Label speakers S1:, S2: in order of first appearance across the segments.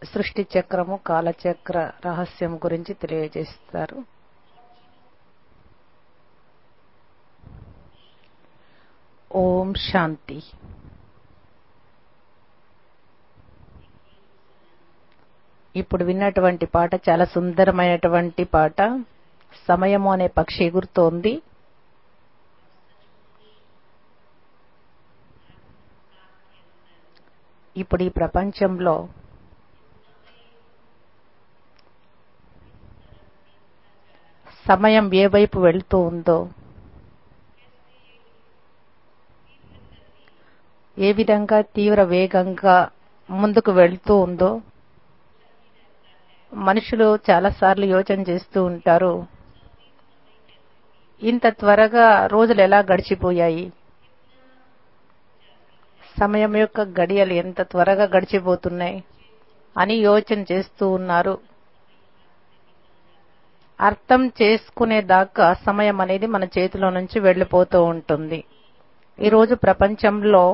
S1: సృష్టి చక్రము కాలచక్ర రహస్యం గురించి తెలియజేస్తారు ఓం శాంతి ఇప్పుడు విన్నటువంటి పాట చాలా సుందరమైనటువంటి పాట సమయము అనే పక్షి ఎగురుతోంది ఇప్పుడు ఈ ప్రపంచంలో సమయం ఏ వైపు వెళ్తూ ఉందో ఏ విధంగా తీవ్ర వేగంగా ముందుకు వెళ్తూ ఉందో మనుషులు చాలాసార్లు యోచన చేస్తూ ఉంటారు ఇంత త్వరగా రోజులు ఎలా గడిచిపోయాయి సమయం యొక్క గడియలు ఎంత త్వరగా గడిచిపోతున్నాయి అని యోచన చేస్తూ ఉన్నారు అర్థం చేసుకునేదాకా సమయం అనేది మన చేతిలో నుంచి వెళ్ళిపోతూ ఉంటుంది ఈరోజు ప్రపంచంలో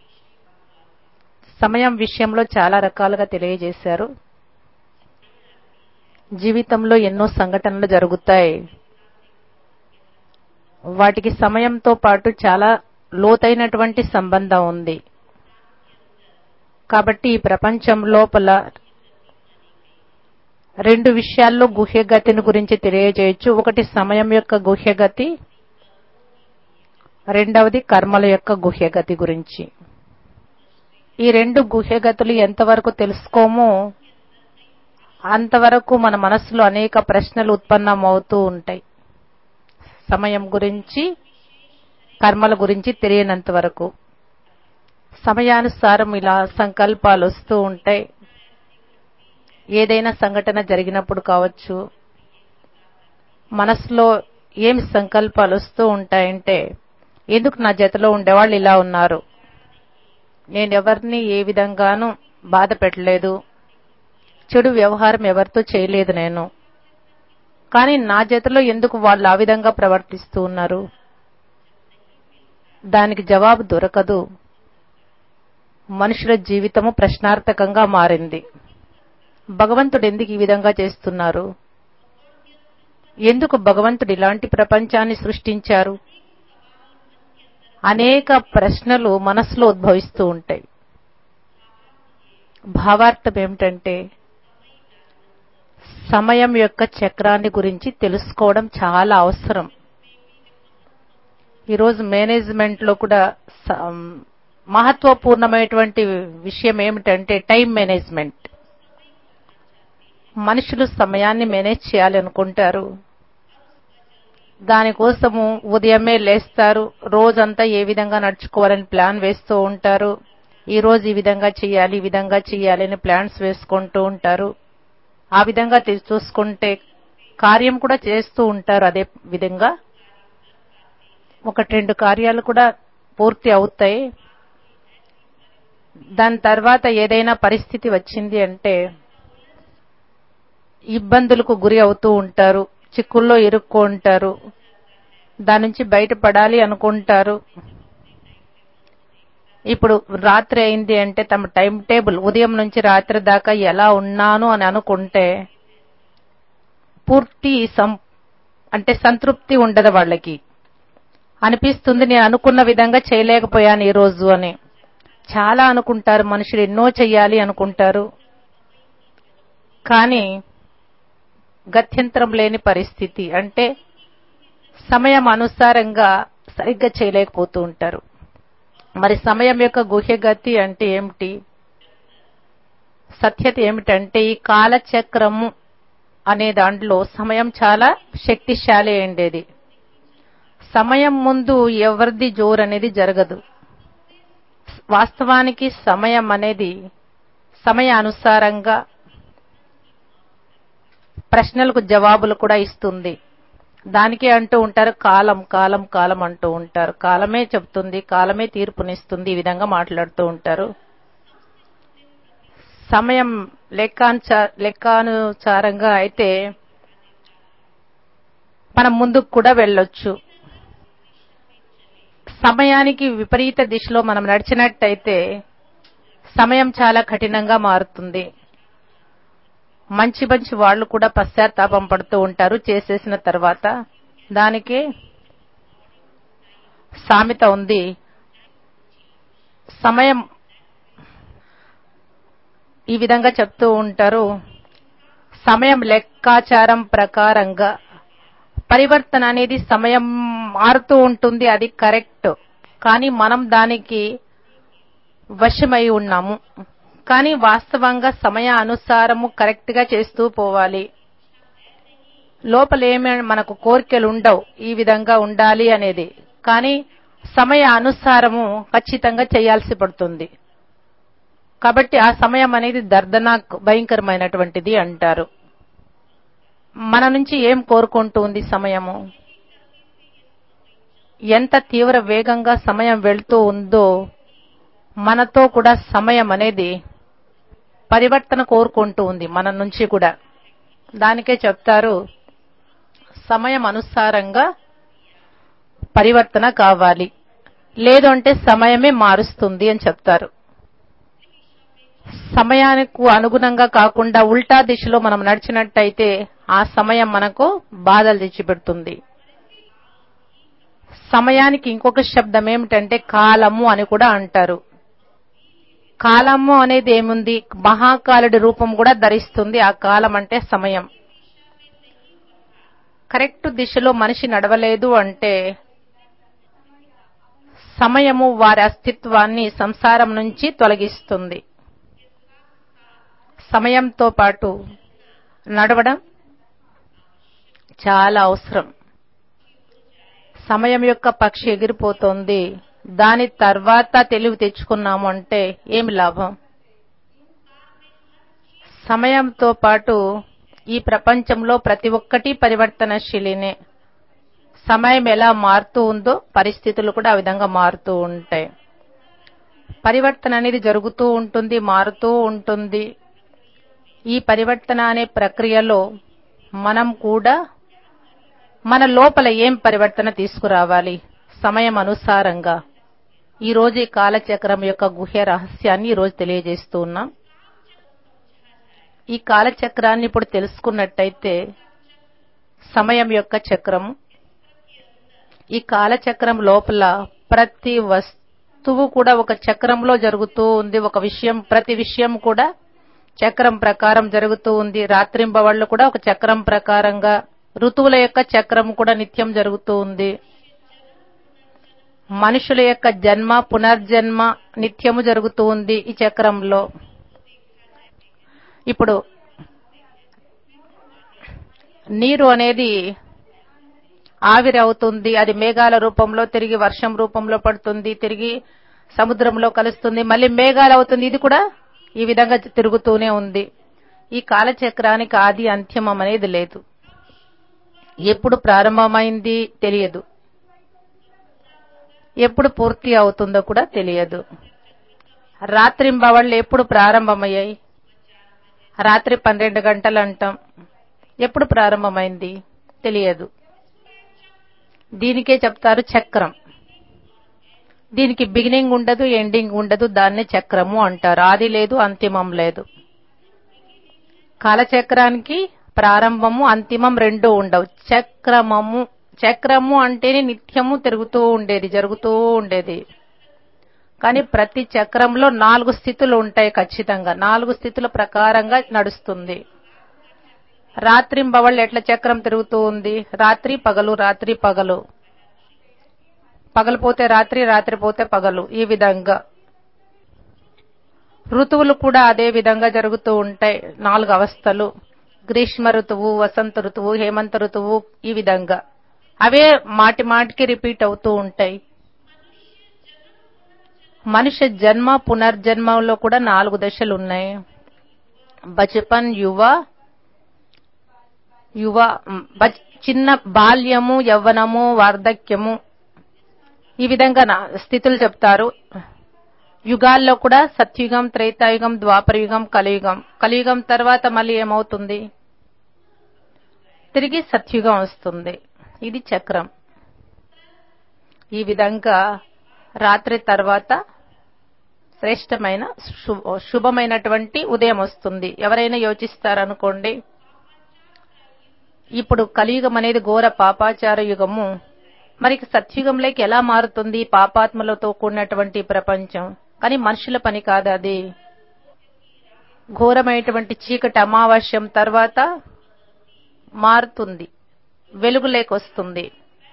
S1: సమయం విషయంలో చాలా రకాలుగా తెలియజేశారు జీవితంలో ఎన్నో సంఘటనలు జరుగుతాయి వాటికి సమయంతో పాటు చాలా లోతైనటువంటి సంబంధం ఉంది కాబట్టి ఈ ప్రపంచం లోపల రెండు విషయాల్లో గుహ్యగతిని గురించి తెలియజేయచ్చు ఒకటి సమయం యొక్క గుహ్యగతి రెండవది కర్మల యొక్క గుహ్యగతి గురించి ఈ రెండు గుహ్యగతులు ఎంతవరకు తెలుసుకోమో అంతవరకు మన మనసులో అనేక ప్రశ్నలు ఉత్పన్నమవుతూ ఉంటాయి సమయం గురించి కర్మల గురించి తెలియనంత వరకు సమయానుసారం ఇలా సంకల్పాలు వస్తూ ఉంటాయి ఏదైనా సంఘటన జరిగినప్పుడు కావచ్చు మనసులో ఏమి సంకల్పాలు వస్తూ ఉంటాయంటే ఎందుకు నా జతలో ఉండేవాళ్ళు ఇలా ఉన్నారు నేను ఎవరిని ఏ విధంగానూ బాధ పెట్టలేదు చెడు వ్యవహారం ఎవరితో చేయలేదు నేను కానీ నా జతలో ఎందుకు వాళ్ళు ఆ విధంగా ప్రవర్తిస్తూ ఉన్నారు దానికి జవాబు దొరకదు మనుషుల జీవితము ప్రశ్నార్థకంగా మారింది భగవంతుడు ఎందుకు ఈ విధంగా చేస్తున్నారు ఎందుకు భగవంతుడు ఇలాంటి ప్రపంచాన్ని సృష్టించారు అనేక ప్రశ్నలు మనసులో ఉద్భవిస్తూ ఉంటాయి భావార్థం ఏమిటంటే సమయం యొక్క చక్రాన్ని గురించి తెలుసుకోవడం చాలా అవసరం ఈరోజు మేనేజ్మెంట్లో కూడా మహత్వపూర్ణమైనటువంటి విషయం ఏమిటంటే టైం మేనేజ్మెంట్ మనుషులు సమయాన్ని మేనేజ్ చేయాలనుకుంటారు దానికోసము ఉదయమే లేస్తారు రోజంతా ఏ విధంగా నడుచుకోవాలని ప్లాన్ వేస్తూ ఉంటారు ఈ రోజు ఈ విధంగా చేయాలి ఈ విధంగా చేయాలి అని ప్లాన్స్ వేసుకుంటూ ఉంటారు ఆ విధంగా చూసుకుంటే కార్యం కూడా చేస్తూ ఉంటారు అదే విధంగా ఒకటి రెండు కార్యాలు కూడా పూర్తి అవుతాయి దాని తర్వాత ఏదైనా పరిస్థితి వచ్చింది అంటే ఇబ్బందులకు గురి అవుతూ ఉంటారు చిక్కుల్లో ఇరుక్కుంటారు దాని నుంచి బయటపడాలి అనుకుంటారు ఇప్పుడు రాత్రి అయింది అంటే తమ టైం టేబుల్ ఉదయం నుంచి రాత్రి దాకా ఎలా ఉన్నాను అని అనుకుంటే పూర్తి అంటే సంతృప్తి ఉండదు వాళ్ళకి అనిపిస్తుంది నేను అనుకున్న విధంగా చేయలేకపోయాను ఈ రోజు అని చాలా అనుకుంటారు మనుషులు ఎన్నో చెయ్యాలి అనుకుంటారు కానీ గత్యంతరం లేని పరిస్థితి అంటే సమయం అనుసారంగా సరిగ్గా చేయలేకపోతూ ఉంటారు మరి సమయం యొక్క గుహ్యగతి అంటే ఏమిటి సత్యత ఏమిటంటే ఈ కాలచక్రము అనే దాంట్లో సమయం చాలా శక్తిశాలి ఉండేది సమయం ముందు ఎవరిది జోరు అనేది జరగదు వాస్తవానికి సమయం అనేది సమయ అనుసారంగా ప్రశ్నలకు జవాబులు కూడా ఇస్తుంది దానికే అంటూ ఉంటారు కాలం కాలం కాలం అంటూ ఉంటారు కాలమే చెప్తుంది కాలమే తీర్పునిస్తుంది ఈ విధంగా మాట్లాడుతూ ఉంటారు సమయం లెక్కానుచ లెక్కానుసారంగా అయితే మనం ముందుకు కూడా వెళ్ళొచ్చు సమయానికి విపరీత దిశలో మనం నడిచినట్టయితే సమయం చాలా కఠినంగా మారుతుంది మంచి మంచి వాళ్ళు కూడా పశ్చాత్తాపం పడుతూ ఉంటారు చేసేసిన తర్వాత దానికి సామెత ఉంది సమయం ఈ విధంగా చెప్తూ ఉంటారు సమయం లెక్కాచారం ప్రకారంగా పరివర్తన అనేది సమయం మారుతూ ఉంటుంది అది కరెక్ట్ కానీ మనం దానికి వశమై ఉన్నాము కానీ వాస్తవంగా సమయ అనుసారము కరెక్ట్ గా చేస్తూ పోవాలి లోపల ఏమే మనకు కోరికలు ఉండవు ఈ విధంగా ఉండాలి అనేది కానీ సమయ అనుసారము ఖచ్చితంగా చేయాల్సి పడుతుంది కాబట్టి ఆ సమయం అనేది దర్దనాక్ భయంకరమైనటువంటిది అంటారు మన నుంచి ఏం కోరుకుంటూ ఉంది సమయము ఎంత తీవ్ర వేగంగా సమయం వెళ్తూ ఉందో మనతో కూడా సమయం అనేది పరివర్తన కోరుకుంటూ ఉంది మన నుంచి కూడా దానికే చెప్తారు సమయం అనుసారంగా పరివర్తన కావాలి లేదు అంటే సమయమే మారుస్తుంది అని చెప్తారు సమయానికి అనుగుణంగా కాకుండా ఉల్టా దిశలో మనం నడిచినట్టయితే ఆ సమయం మనకు బాధలు తెచ్చిపెడుతుంది సమయానికి ఇంకొక శబ్దం ఏమిటంటే కాలము అని కూడా అంటారు కాలము అనేది ఏముంది మహాకాలుడి రూపం కూడా ధరిస్తుంది ఆ కాలం అంటే సమయం కరెక్ట్ దిశలో మనిషి నడవలేదు అంటే సమయము వారి అస్తిత్వాన్ని సంసారం నుంచి తొలగిస్తుంది సమయంతో పాటు నడవడం చాలా అవసరం సమయం యొక్క పక్షి ఎగిరిపోతుంది దాని తర్వాత తెలివి తెచ్చుకున్నాము అంటే ఏమి లాభం సమయంతో పాటు ఈ ప్రపంచంలో ప్రతి ఒక్కటి పరివర్తనశీలినే సమయం ఎలా మారుతూ ఉందో పరిస్థితులు కూడా ఆ విధంగా మారుతూ ఉంటాయి పరివర్తన అనేది జరుగుతూ ఉంటుంది మారుతూ ఉంటుంది ఈ పరివర్తన అనే ప్రక్రియలో మనం కూడా మన లోపల ఏం పరివర్తన తీసుకురావాలి సమయం అనుసారంగా ఈ రోజు ఈ కాలచక్రం యొక్క గుహ్య రహస్యాన్ని ఈ రోజు తెలియజేస్తూ ఉన్నాం ఈ కాలచక్రాన్ని ఇప్పుడు తెలుసుకున్నట్టయితే సమయం యొక్క చక్రము ఈ కాలచక్రం లోపల ప్రతి వస్తువు కూడా ఒక చక్రంలో జరుగుతూ ఉంది ఒక విషయం ప్రతి విషయం కూడా చక్రం ప్రకారం జరుగుతూ ఉంది రాత్రింబవళ్ళు కూడా ఒక చక్రం ప్రకారంగా ఋతువుల యొక్క చక్రం కూడా నిత్యం జరుగుతూ ఉంది మనుషుల యొక్క జన్మ పునర్జన్మ నిత్యము జరుగుతూ ఉంది ఈ చక్రంలో ఇప్పుడు నీరు అనేది ఆవిరి అవుతుంది అది మేఘాల రూపంలో తిరిగి వర్షం రూపంలో పడుతుంది తిరిగి సముద్రంలో కలుస్తుంది మళ్ళీ మేఘాలు అవుతుంది ఇది కూడా ఈ విధంగా తిరుగుతూనే ఉంది ఈ కాలచక్రానికి ఆది అంత్యమం అనేది లేదు ఎప్పుడు ప్రారంభమైంది తెలియదు ఎప్పుడు పూర్తి అవుతుందో కూడా తెలియదు రాత్రింబవళ్ళు ఎప్పుడు ప్రారంభమయ్యాయి రాత్రి పన్నెండు గంటలు అంటాం ఎప్పుడు ప్రారంభమైంది తెలియదు దీనికే చెప్తారు చక్రం దీనికి బిగినింగ్ ఉండదు ఎండింగ్ ఉండదు దాన్నే చక్రము అంటారు ఆది లేదు అంతిమం లేదు కాలచక్రానికి ప్రారంభము అంతిమం రెండు ఉండవు చక్రమము చక్రము అంటేనే నిత్యము తిరుగుతూ ఉండేది జరుగుతూ ఉండేది కానీ ప్రతి చక్రంలో నాలుగు స్థితులు ఉంటాయి ఖచ్చితంగా నాలుగు స్థితుల ప్రకారంగా నడుస్తుంది రాత్రింబవళ్ళు ఎట్లా చక్రం తిరుగుతూ ఉంది రాత్రి పగలు రాత్రి పగలు పగలు పోతే రాత్రి రాత్రి పోతే పగలు ఈ విధంగా ఋతువులు కూడా అదే విధంగా జరుగుతూ ఉంటాయి నాలుగు అవస్థలు గ్రీష్మ ఋతువు వసంత ఋతువు హేమంత ఋతువు ఈ విధంగా అవే మాటి మాటికి రిపీట్ అవుతూ ఉంటాయి మనిషి జన్మ పునర్జన్మలో కూడా నాలుగు దశలు ఉన్నాయి బచపన్ యువ యువ బచ్- చిన్న బాల్యము యవ్వనము వార్ధక్యము ఈ విధంగా నా- స్థితులు చెప్తారు యుగాల్లో కూడా సత్యుగం త్రేతాయుగం ద్వాపరయుగం కలియుగం కలియుగం తర్వాత మళ్ళీ ఏమవుతుంది తిరిగి సత్యుగం వస్తుంది ఇది చక్రం ఈ విధంగా రాత్రి తర్వాత శ్రేష్టమైన శు- శుభమైనటువంటి ఉదయం వస్తుంది ఎవరైనా యోచిస్తారనుకోండి ఇప్పుడు కలియుగం అనేది ఘోర పాపాచార యుగము మరి సత్యుగంలోకి ఎలా మారుతుంది పాపాత్మలతో కూడినటువంటి ప్రపంచం కానీ మనుషుల పని కాదు అది ఘోరమైనటువంటి చీకటి అమావాస్యం తర్వాత మారుతుంది వెలుగులేకొస్తుంది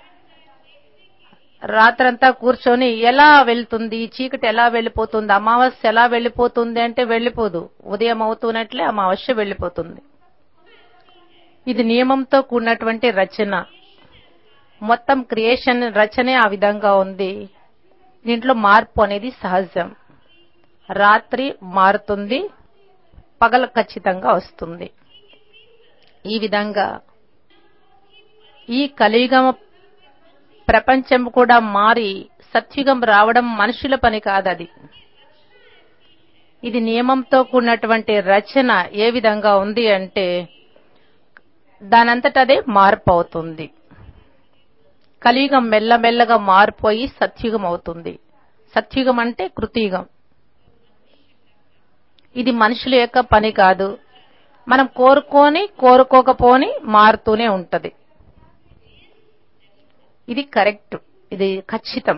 S1: రాత్రంతా కూర్చొని ఎలా వెళ్తుంది ఈ చీకటి ఎలా వెళ్ళిపోతుంది అమావాస్య ఎలా వెళ్ళిపోతుంది అంటే వెళ్ళిపోదు ఉదయం అవుతున్నట్లే అమావాస్య వెళ్ళిపోతుంది ఇది నియమంతో కూడినటువంటి రచన మొత్తం క్రియేషన్ రచనే ఆ విధంగా ఉంది దీంట్లో మార్పు అనేది సహజం రాత్రి మారుతుంది పగల ఖచ్చితంగా వస్తుంది ఈ విధంగా ఈ కలియుగం ప్రపంచం కూడా మారి సత్యుగం రావడం మనుషుల పని కాదది ఇది నియమంతో కూడినటువంటి రచన ఏ విధంగా ఉంది అంటే దానంతటదే మార్పు అవుతుంది కలియుగం మెల్లమెల్లగా మారిపోయి సత్యుగం అవుతుంది సత్యుగం అంటే కృతయుగం ఇది మనుషుల యొక్క పని కాదు మనం కోరుకొని కోరుకోకపోని మారుతూనే ఉంటది ఇది కరెక్ట్ ఇది ఖచ్చితం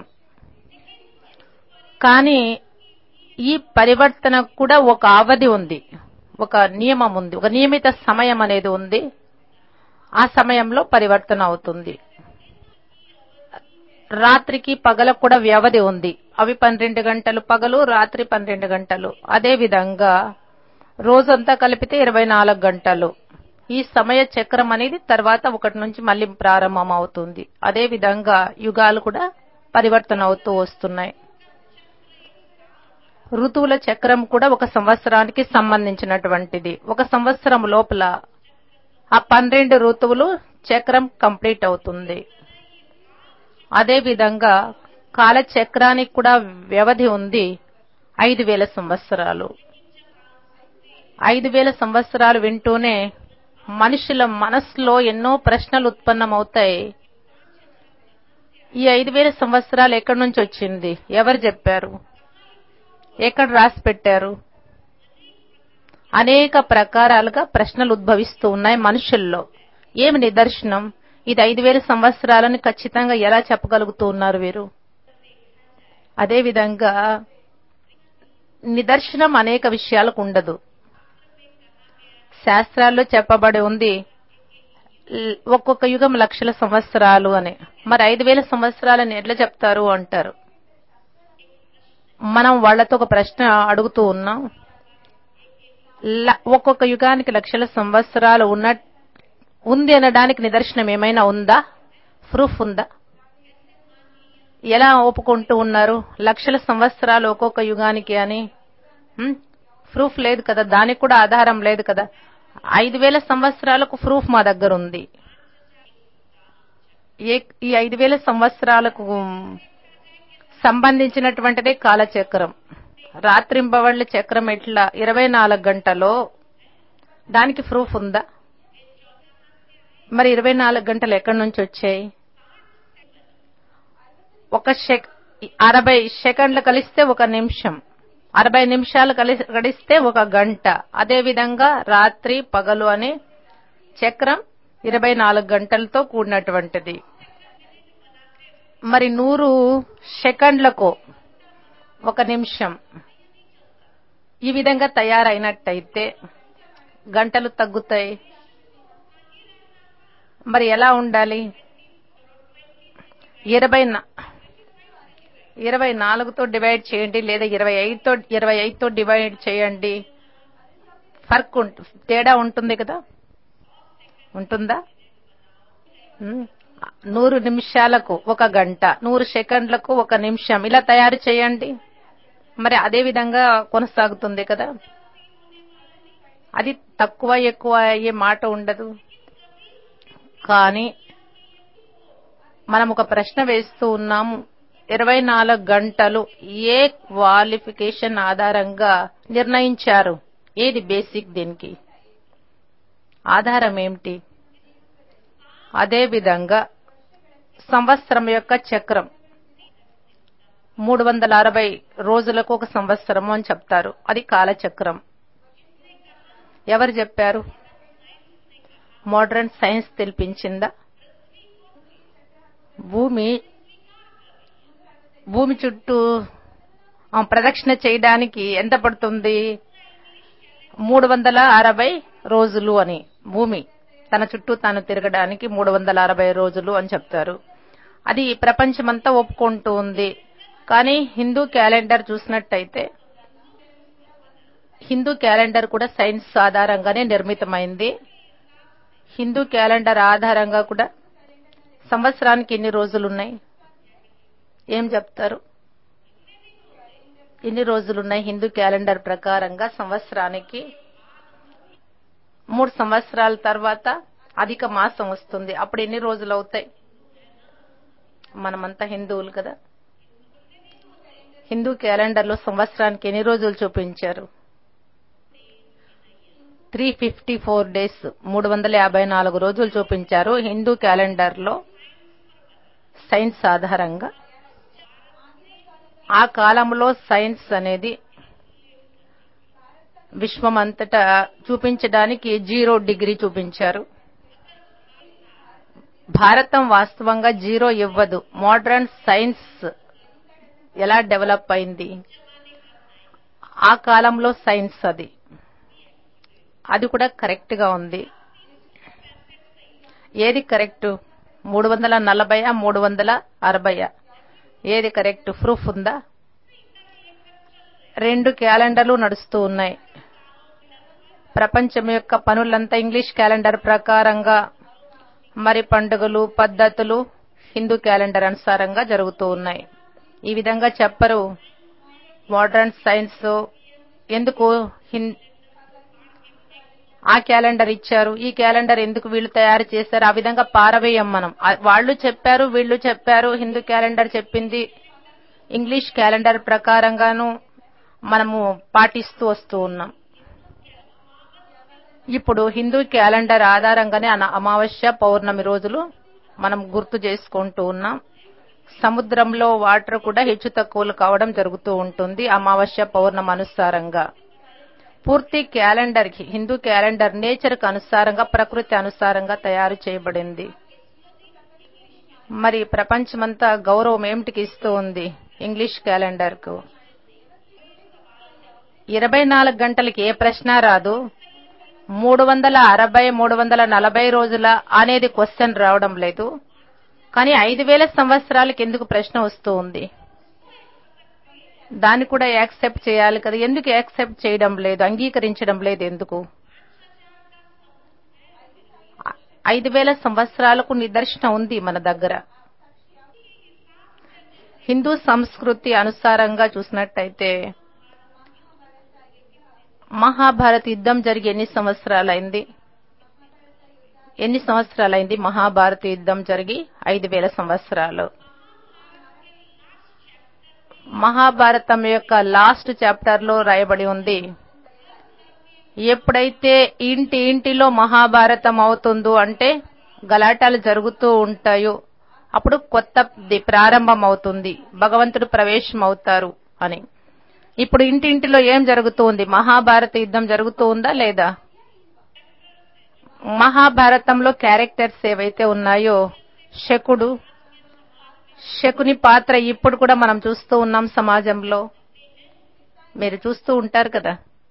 S1: కానీ ఈ పరివర్తనకు కూడా ఒక అవధి ఉంది ఒక నియమం ఉంది ఒక నియమిత సమయం అనేది ఉంది ఆ సమయంలో పరివర్తన అవుతుంది రాత్రికి పగలకు కూడా వ్యవధి ఉంది అవి పన్నెండు గంటలు పగలు రాత్రి పన్నెండు గంటలు అదే విధంగా రోజంతా కలిపితే ఇరవై నాలుగు గంటలు ఈ సమయ చక్రం అనేది తర్వాత ఒకటి నుంచి మళ్ళీ ప్రారంభం అవుతుంది అదే విధంగా యుగాలు కూడా పరివర్తన అవుతూ వస్తున్నాయి ఋతువుల చక్రం కూడా ఒక సంవత్సరానికి సంబంధించినటువంటిది ఒక సంవత్సరం లోపల ఆ పన్నెండు ఋతువులు చక్రం కంప్లీట్ అవుతుంది అదే విధంగా కాలచక్రానికి కూడా వ్యవధి ఉంది ఐదు వేల సంవత్సరాలు ఐదు వేల సంవత్సరాలు వింటూనే మనుషుల మనసులో ఎన్నో ప్రశ్నలు ఉత్పన్నమవుతాయి ఈ ఐదు వేల సంవత్సరాలు ఎక్కడి నుంచి వచ్చింది ఎవరు చెప్పారు ఎక్కడ రాసి పెట్టారు అనేక ప్రకారాలుగా ప్రశ్నలు ఉద్భవిస్తూ ఉన్నాయి మనుషుల్లో ఏమి నిదర్శనం ఇది ఐదు వేల సంవత్సరాలని ఖచ్చితంగా ఎలా చెప్పగలుగుతూ ఉన్నారు వీరు అదేవిధంగా నిదర్శనం అనేక విషయాలకు ఉండదు శాస్త్రాల్లో చెప్పబడి ఉంది ల్- ఒక్కొక్క యుగం లక్షల సంవత్సరాలు అని మరి ఐదు వేల సంవత్సరాలని ఎట్లా చెప్తారు అంటారు మనం వాళ్ళతో ఒక ప్రశ్న అడుగుతూ ఉన్నాం ల- ఒక్కొక్క యుగానికి లక్షల సంవత్సరాలు ఉన్న ఉంది అనడానికి నిదర్శనం ఏమైనా ఉందా ప్రూఫ్ ఉందా ఎలా ఒప్పుకుంటూ ఉన్నారు లక్షల సంవత్సరాలు ఒక్కొక్క యుగానికి అని హ్మ్? ప్రూఫ్ లేదు కదా దానికి కూడా ఆధారం లేదు కదా ఐదు వేల సంవత్సరాలకు ప్రూఫ్ మా దగ్గర ఉంది ఏ- ఈ ఐదు వేల సంవత్సరాలకు సంబంధించినటువంటిదే కాలచక్రం రాత్రింబవళ్ల చక్రం ఎట్లా ఇరవై నాలుగు గంటలో దానికి ప్రూఫ్ ఉందా మరి ఇరవై నాలుగు గంటలు ఎక్కడి నుంచి వచ్చాయి ఒక సెక్ అరవై సెకండ్లు కలిస్తే ఒక నిమిషం అరవై నిమిషాలు కలిసి గడిస్తే ఒక గంట అదే విధంగా రాత్రి పగలు అనే చక్రం ఇరవై నాలుగు గంటలతో కూడినటువంటిది మరి నూరు సెకండ్లకు ఒక నిమిషం ఈ విధంగా తయారైనట్టయితే గంటలు తగ్గుతాయి మరి ఎలా ఉండాలి ఇరవై నా- ఇరవై నాలుగుతో డివైడ్ చేయండి లేదా ఇరవై ఐదుతో ఇరవై ఐదుతో డివైడ్ చేయండి ఫర్క్ ఉంట తేడా ఉంటుంది కదా ఉంటుందా ఉమ్. నూరు నిమిషాలకు ఒక గంట నూరు సెకండ్లకు ఒక నిమిషం ఇలా తయారు చేయండి మరి అదే విధంగా కొనసాగుతుంది కదా అది తక్కువ ఎక్కువ అయ్యే మాట ఉండదు కానీ మనం ఒక ప్రశ్న వేస్తూ ఉన్నాము ఇరవై నాలుగు గంటలు ఏ క్వాలిఫికేషన్ ఆధారంగా నిర్ణయించారు ఏది బేసిక్ దీనికి ఆధారం ఏమిటి అదే విధంగా సంవత్సరం యొక్క చక్రం మూడు వందల అరవై రోజులకు ఒక సంవత్సరము అని చెప్తారు అది కాలచక్రం ఎవరు చెప్పారు మోడర్న్ సైన్స్ తెలిపించిందా భూమి భూమి చుట్టూ ఆ, ప్రదక్షిణ చేయడానికి ఎంత పడుతుంది మూడు వందల అరవై రోజులు అని భూమి తన చుట్టూ తాను తిరగడానికి మూడు వందల అరవై రోజులు అని చెప్తారు అది ప్రపంచమంతా ఒప్పుకుంటూ ఉంది కానీ హిందూ క్యాలెండర్ చూసినట్టయితే హిందూ క్యాలెండర్ కూడా సైన్స్ ఆధారంగానే నిర్మితమైంది హిందూ క్యాలెండర్ ఆధారంగా కూడా సంవత్సరానికి ఎన్ని రోజులు ఉన్నాయి ఏం చెప్తారు ఎన్ని రోజులున్నాయి హిందూ క్యాలెండర్ ప్రకారంగా సంవత్సరానికి మూడు సంవత్సరాల తర్వాత అధిక మాసం వస్తుంది అప్పుడు ఎన్ని రోజులు అవుతాయి మనమంతా హిందువులు కదా హిందూ క్యాలెండర్లో సంవత్సరానికి ఎన్ని రోజులు చూపించారు త్రీ ఫిఫ్టీ ఫోర్ డేస్ మూడు వందల యాభై నాలుగు రోజులు చూపించారు హిందూ క్యాలెండర్లో సైన్స్ ఆధారంగా ఆ కాలంలో సైన్స్ అనేది విశ్వం అంతటా చూపించడానికి జీరో డిగ్రీ చూపించారు భారతం వాస్తవంగా జీరో ఇవ్వదు మోడర్న్ సైన్స్ ఎలా డెవలప్ అయింది ఆ కాలంలో సైన్స్ అది అది కూడా కరెక్ట్ గా ఉంది ఏది కరెక్ట్ మూడు వందల నలభైయా మూడు వందల అరవైయా ఏది కరెక్ట్ ప్రూఫ్ ఉందా రెండు క్యాలెండర్లు నడుస్తూ ఉన్నాయి ప్రపంచం యొక్క పనులంతా ఇంగ్లీష్ క్యాలెండర్ ప్రకారంగా మరి పండుగలు పద్ధతులు హిందూ క్యాలెండర్ అనుసారంగా జరుగుతూ ఉన్నాయి ఈ విధంగా చెప్పరు మోడర్న్ సైన్స్ ఎందుకు హిన్- ఆ క్యాలెండర్ ఇచ్చారు ఈ క్యాలెండర్ ఎందుకు వీళ్ళు తయారు చేశారు ఆ విధంగా పారవేయం మనం ఆ- వాళ్ళు చెప్పారు వీళ్ళు చెప్పారు హిందూ క్యాలెండర్ చెప్పింది ఇంగ్లీష్ క్యాలెండర్ ప్రకారంగాను మనము పాటిస్తూ వస్తూ ఉన్నాం ఇప్పుడు హిందూ క్యాలెండర్ ఆధారంగానే అన- అమావాస్య పౌర్ణమి రోజులు మనం గుర్తు చేసుకుంటూ ఉన్నాం సముద్రంలో వాటర్ కూడా హెచ్చు తక్కువలు కావడం జరుగుతూ ఉంటుంది అమావాస్య పౌర్ణమి అనుసారంగా పూర్తి క్యాలెండర్ కి హిందూ క్యాలెండర్ నేచర్ కు అనుసారంగా ప్రకృతి అనుసారంగా తయారు చేయబడింది మరి ప్రపంచమంతా గౌరవం ఏమిటికి ఇస్తూ ఉంది ఇంగ్లీష్ క్యాలెండర్ కు ఇరవై నాలుగు గంటలకి ఏ ప్రశ్న రాదు మూడు వందల అరవై మూడు వందల నలభై రోజుల అనేది క్వశ్చన్ రావడం లేదు కానీ ఐదు వేల సంవత్సరాలకి ఎందుకు ప్రశ్న వస్తూ ఉంది దాన్ని కూడా యాక్సెప్ట్ చేయాలి కదా ఎందుకు యాక్సెప్ట్ చేయడం లేదు అంగీకరించడం లేదు ఎందుకు ఐదు వేల సంవత్సరాలకు నిదర్శనం ఉంది మన దగ్గర హిందూ సంస్కృతి అనుసారంగా చూసినట్టయితే మహాభారత యుద్ధం జరిగి ఎన్ని సంవత్సరాలైంది ఎన్ని సంవత్సరాలైంది మహాభారత యుద్ధం జరిగి ఐదు వేల సంవత్సరాలు మహాభారతం యొక్క లాస్ట్ చాప్టర్ లో రాయబడి ఉంది ఎప్పుడైతే ఇంటి ఇంటిలో మహాభారతం అవుతుందో అంటే గలాటాలు జరుగుతూ ఉంటాయో అప్పుడు కొత్తది ప్రారంభం అవుతుంది భగవంతుడు ప్రవేశం అవుతారు అని ఇప్పుడు ఇంటింటిలో ఏం జరుగుతుంది మహాభారత యుద్ధం జరుగుతూ ఉందా లేదా మహాభారతంలో క్యారెక్టర్స్ ఏవైతే ఉన్నాయో శకుడు శకుని పాత్ర ఇప్పుడు కూడా మనం చూస్తూ ఉన్నాం సమాజంలో మీరు చూస్తూ ఉంటారు కదా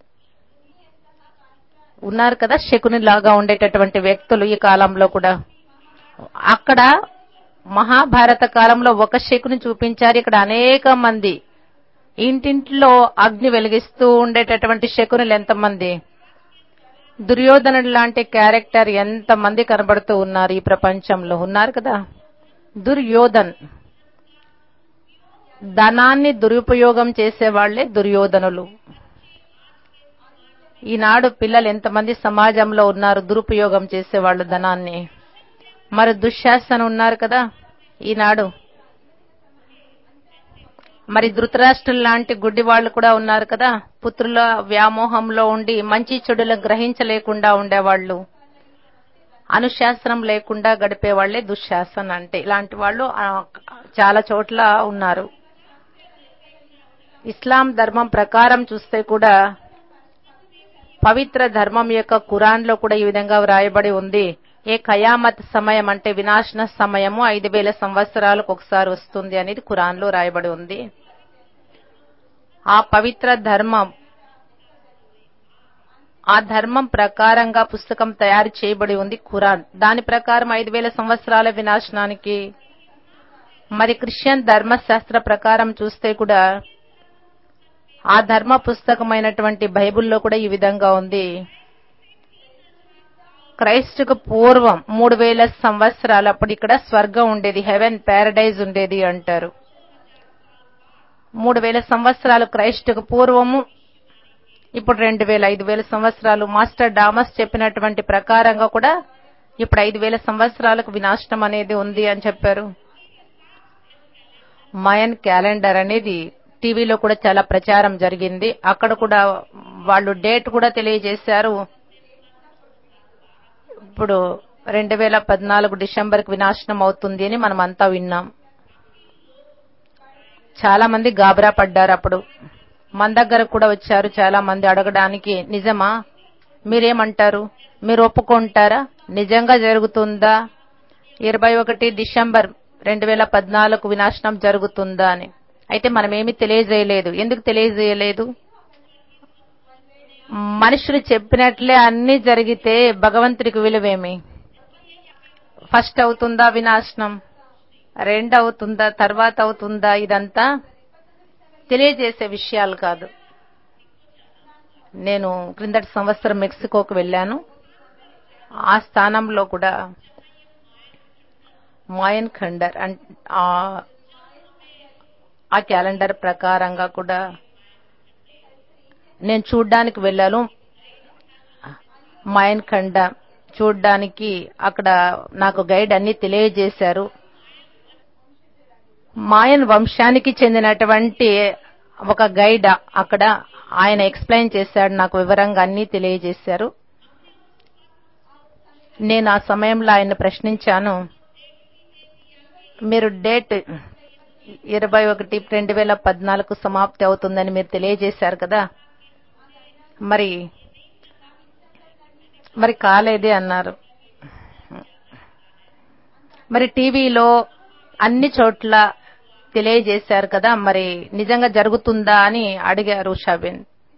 S1: ఉన్నారు కదా శకుని లాగా ఉండేటటువంటి వ్యక్తులు ఈ కాలంలో కూడా అక్కడ మహాభారత కాలంలో ఒక శకుని చూపించారు ఇక్కడ అనేక మంది ఇంటింట్లో అగ్ని వెలిగిస్తూ ఉండేటటువంటి శకునులు ఎంతమంది దుర్యోధనుడు లాంటి క్యారెక్టర్ ఎంతమంది కనబడుతూ ఉన్నారు ఈ ప్రపంచంలో ఉన్నారు కదా దుర్యోధన్ ధనాన్ని దురుపయోగం చేసేవాళ్లే దుర్యోధనులు ఈనాడు పిల్లలు ఎంతమంది సమాజంలో ఉన్నారు దురుపయోగం చేసేవాళ్ళు ధనాన్ని మరి దుశ్శాసన ఉన్నారు కదా ఈనాడు మరి ధృతరాష్ట్రులు లాంటి గుడ్డి వాళ్ళు కూడా ఉన్నారు కదా పుత్రుల వ్యామోహంలో ఉండి మంచి చెడులను గ్రహించలేకుండా ఉండేవాళ్ళు అనుశాసనం లేకుండా గడిపే వాళ్లే దుశ్శాసన అంటే ఇలాంటి వాళ్ళు ఆ, చాలా చోట్ల ఉన్నారు ఇస్లాం ధర్మం ప్రకారం చూస్తే కూడా పవిత్ర ధర్మం యొక్క ఖురాన్ లో కూడా ఈ విధంగా వ్రాయబడి ఉంది ఏ ఖయామత్ సమయం అంటే వినాశన సమయము ఐదు వేల సంవత్సరాలకు ఒకసారి వస్తుంది అనేది ఖురాన్ లో రాయబడి ఉంది ఆ పవిత్ర ధర్మం ఆ ధర్మం ప్రకారంగా పుస్తకం తయారు చేయబడి ఉంది ఖురాన్ దాని ప్రకారం ఐదు వేల సంవత్సరాల వినాశనానికి మరి క్రిస్టియన్ ధర్మశాస్త్ర ప్రకారం చూస్తే కూడా ఆ ధర్మ పుస్తకమైనటువంటి బైబిల్లో కూడా ఈ విధంగా ఉంది క్రైస్తుకు పూర్వం మూడు వేల సంవత్సరాలు అప్పుడు ఇక్కడ స్వర్గం ఉండేది హెవెన్ ప్యారడైజ్ ఉండేది అంటారు మూడు వేల సంవత్సరాలు క్రైస్తుకు పూర్వము ఇప్పుడు రెండు వేల ఐదు వేల సంవత్సరాలు మాస్టర్ డామస్ చెప్పినటువంటి ప్రకారంగా కూడా ఇప్పుడు ఐదు వేల సంవత్సరాలకు వినాశనం అనేది ఉంది అని చెప్పారు మయన్ క్యాలెండర్ అనేది టీవీలో కూడా చాలా ప్రచారం జరిగింది అక్కడ కూడా వాళ్ళు డేట్ కూడా తెలియజేశారు ఇప్పుడు రెండు వేల పద్నాలుగు డిసెంబర్కి వినాశనం అవుతుంది అని మనం అంతా విన్నాం చాలా మంది గాబరా పడ్డారు అప్పుడు మన దగ్గర కూడా వచ్చారు చాలా మంది అడగడానికి నిజమా మీరేమంటారు మీరు ఒప్పుకుంటారా నిజంగా జరుగుతుందా ఇరవై ఒకటి డిసెంబర్ రెండు వేల పద్నాలుగు వినాశనం జరుగుతుందా అని అయితే మనం ఏమీ తెలియజేయలేదు ఎందుకు తెలియజేయలేదు మనుషులు చెప్పినట్లే అన్ని జరిగితే భగవంతుడికి విలువేమి ఫస్ట్ అవుతుందా వినాశనం రెండు అవుతుందా తర్వాత అవుతుందా ఇదంతా తెలియజేసే విషయాలు కాదు నేను క్రిందటి సంవత్సరం మెక్సికోకు వెళ్ళాను ఆ స్థానంలో కూడా మాయన్ ఖండర్ అం- ఆ ఆ క్యాలెండర్ ప్రకారంగా కూడా నేను చూడ్డానికి వెళ్ళాను మాయన్ ఖండ చూడ్డానికి అక్కడ నాకు గైడ్ అన్ని తెలియజేశారు మాయన్ వంశానికి చెందినటువంటి ఒక గైడ్ అక్కడ ఆయన ఎక్స్ప్లెయిన్ చేశాడు నాకు వివరంగా అన్ని తెలియజేశారు నేను ఆ సమయంలో ఆయన ప్రశ్నించాను మీరు డేట్ ఇరవై ఒకటి రెండు వేల పద్నాలుగు సమాప్తి అవుతుందని మీరు తెలియజేశారు కదా మరి మరి కాలేదే అన్నారు మరి టీవీలో అన్ని చోట్ల తెలియజేశారు కదా మరి నిజంగా జరుగుతుందా అని అడిగారు షబిన్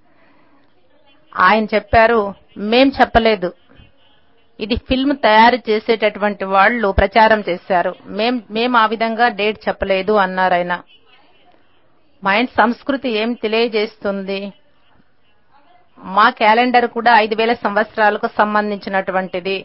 S1: ఆయన చెప్పారు మేం చెప్పలేదు ఇది ఫిల్మ్ తయారు చేసేటటువంటి వాళ్ళు ప్రచారం చేశారు మేం మేం ఆ విధంగా డేట్ చెప్పలేదు అన్నారు ఆయన మైండ్ సంస్కృతి ఏం తెలియజేస్తుంది మా క్యాలెండర్ కూడా ఐదు వేల సంవత్సరాలకు సంబంధించినటువంటిది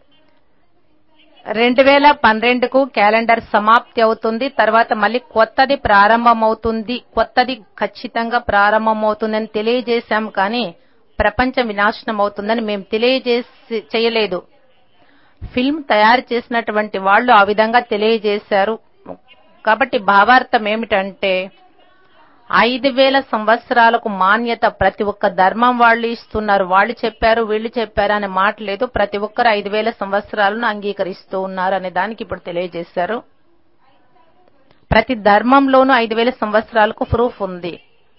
S1: రెండు వేల పన్నెండుకు క్యాలెండర్ సమాప్తి అవుతుంది తర్వాత మళ్ళీ కొత్తది ప్రారంభమవుతుంది కొత్తది ఖచ్చితంగా ప్రారంభమవుతుందని తెలియజేశాం కానీ ప్రపంచం వినాశనం అవుతుందని మేము తెలియజేసి చేయలేదు ఫిల్మ్ తయారు చేసినటువంటి వాళ్ళు ఆ విధంగా తెలియజేశారు కాబట్టి భావార్థం ఏమిటంటే ఐదు వేల సంవత్సరాలకు మాన్యత ప్రతి ఒక్క ధర్మం వాళ్ళు ఇస్తున్నారు వాళ్ళు చెప్పారు వీళ్ళు చెప్పారు అనే మాట లేదు ప్రతి ఒక్కరు ఐదు వేల సంవత్సరాలను అంగీకరిస్తూ ఉన్నారు అనే దానికి ఇప్పుడు తెలియజేశారు ప్రతి ధర్మంలోనూ ఐదు వేల సంవత్సరాలకు ప్రూఫ్ ఉంది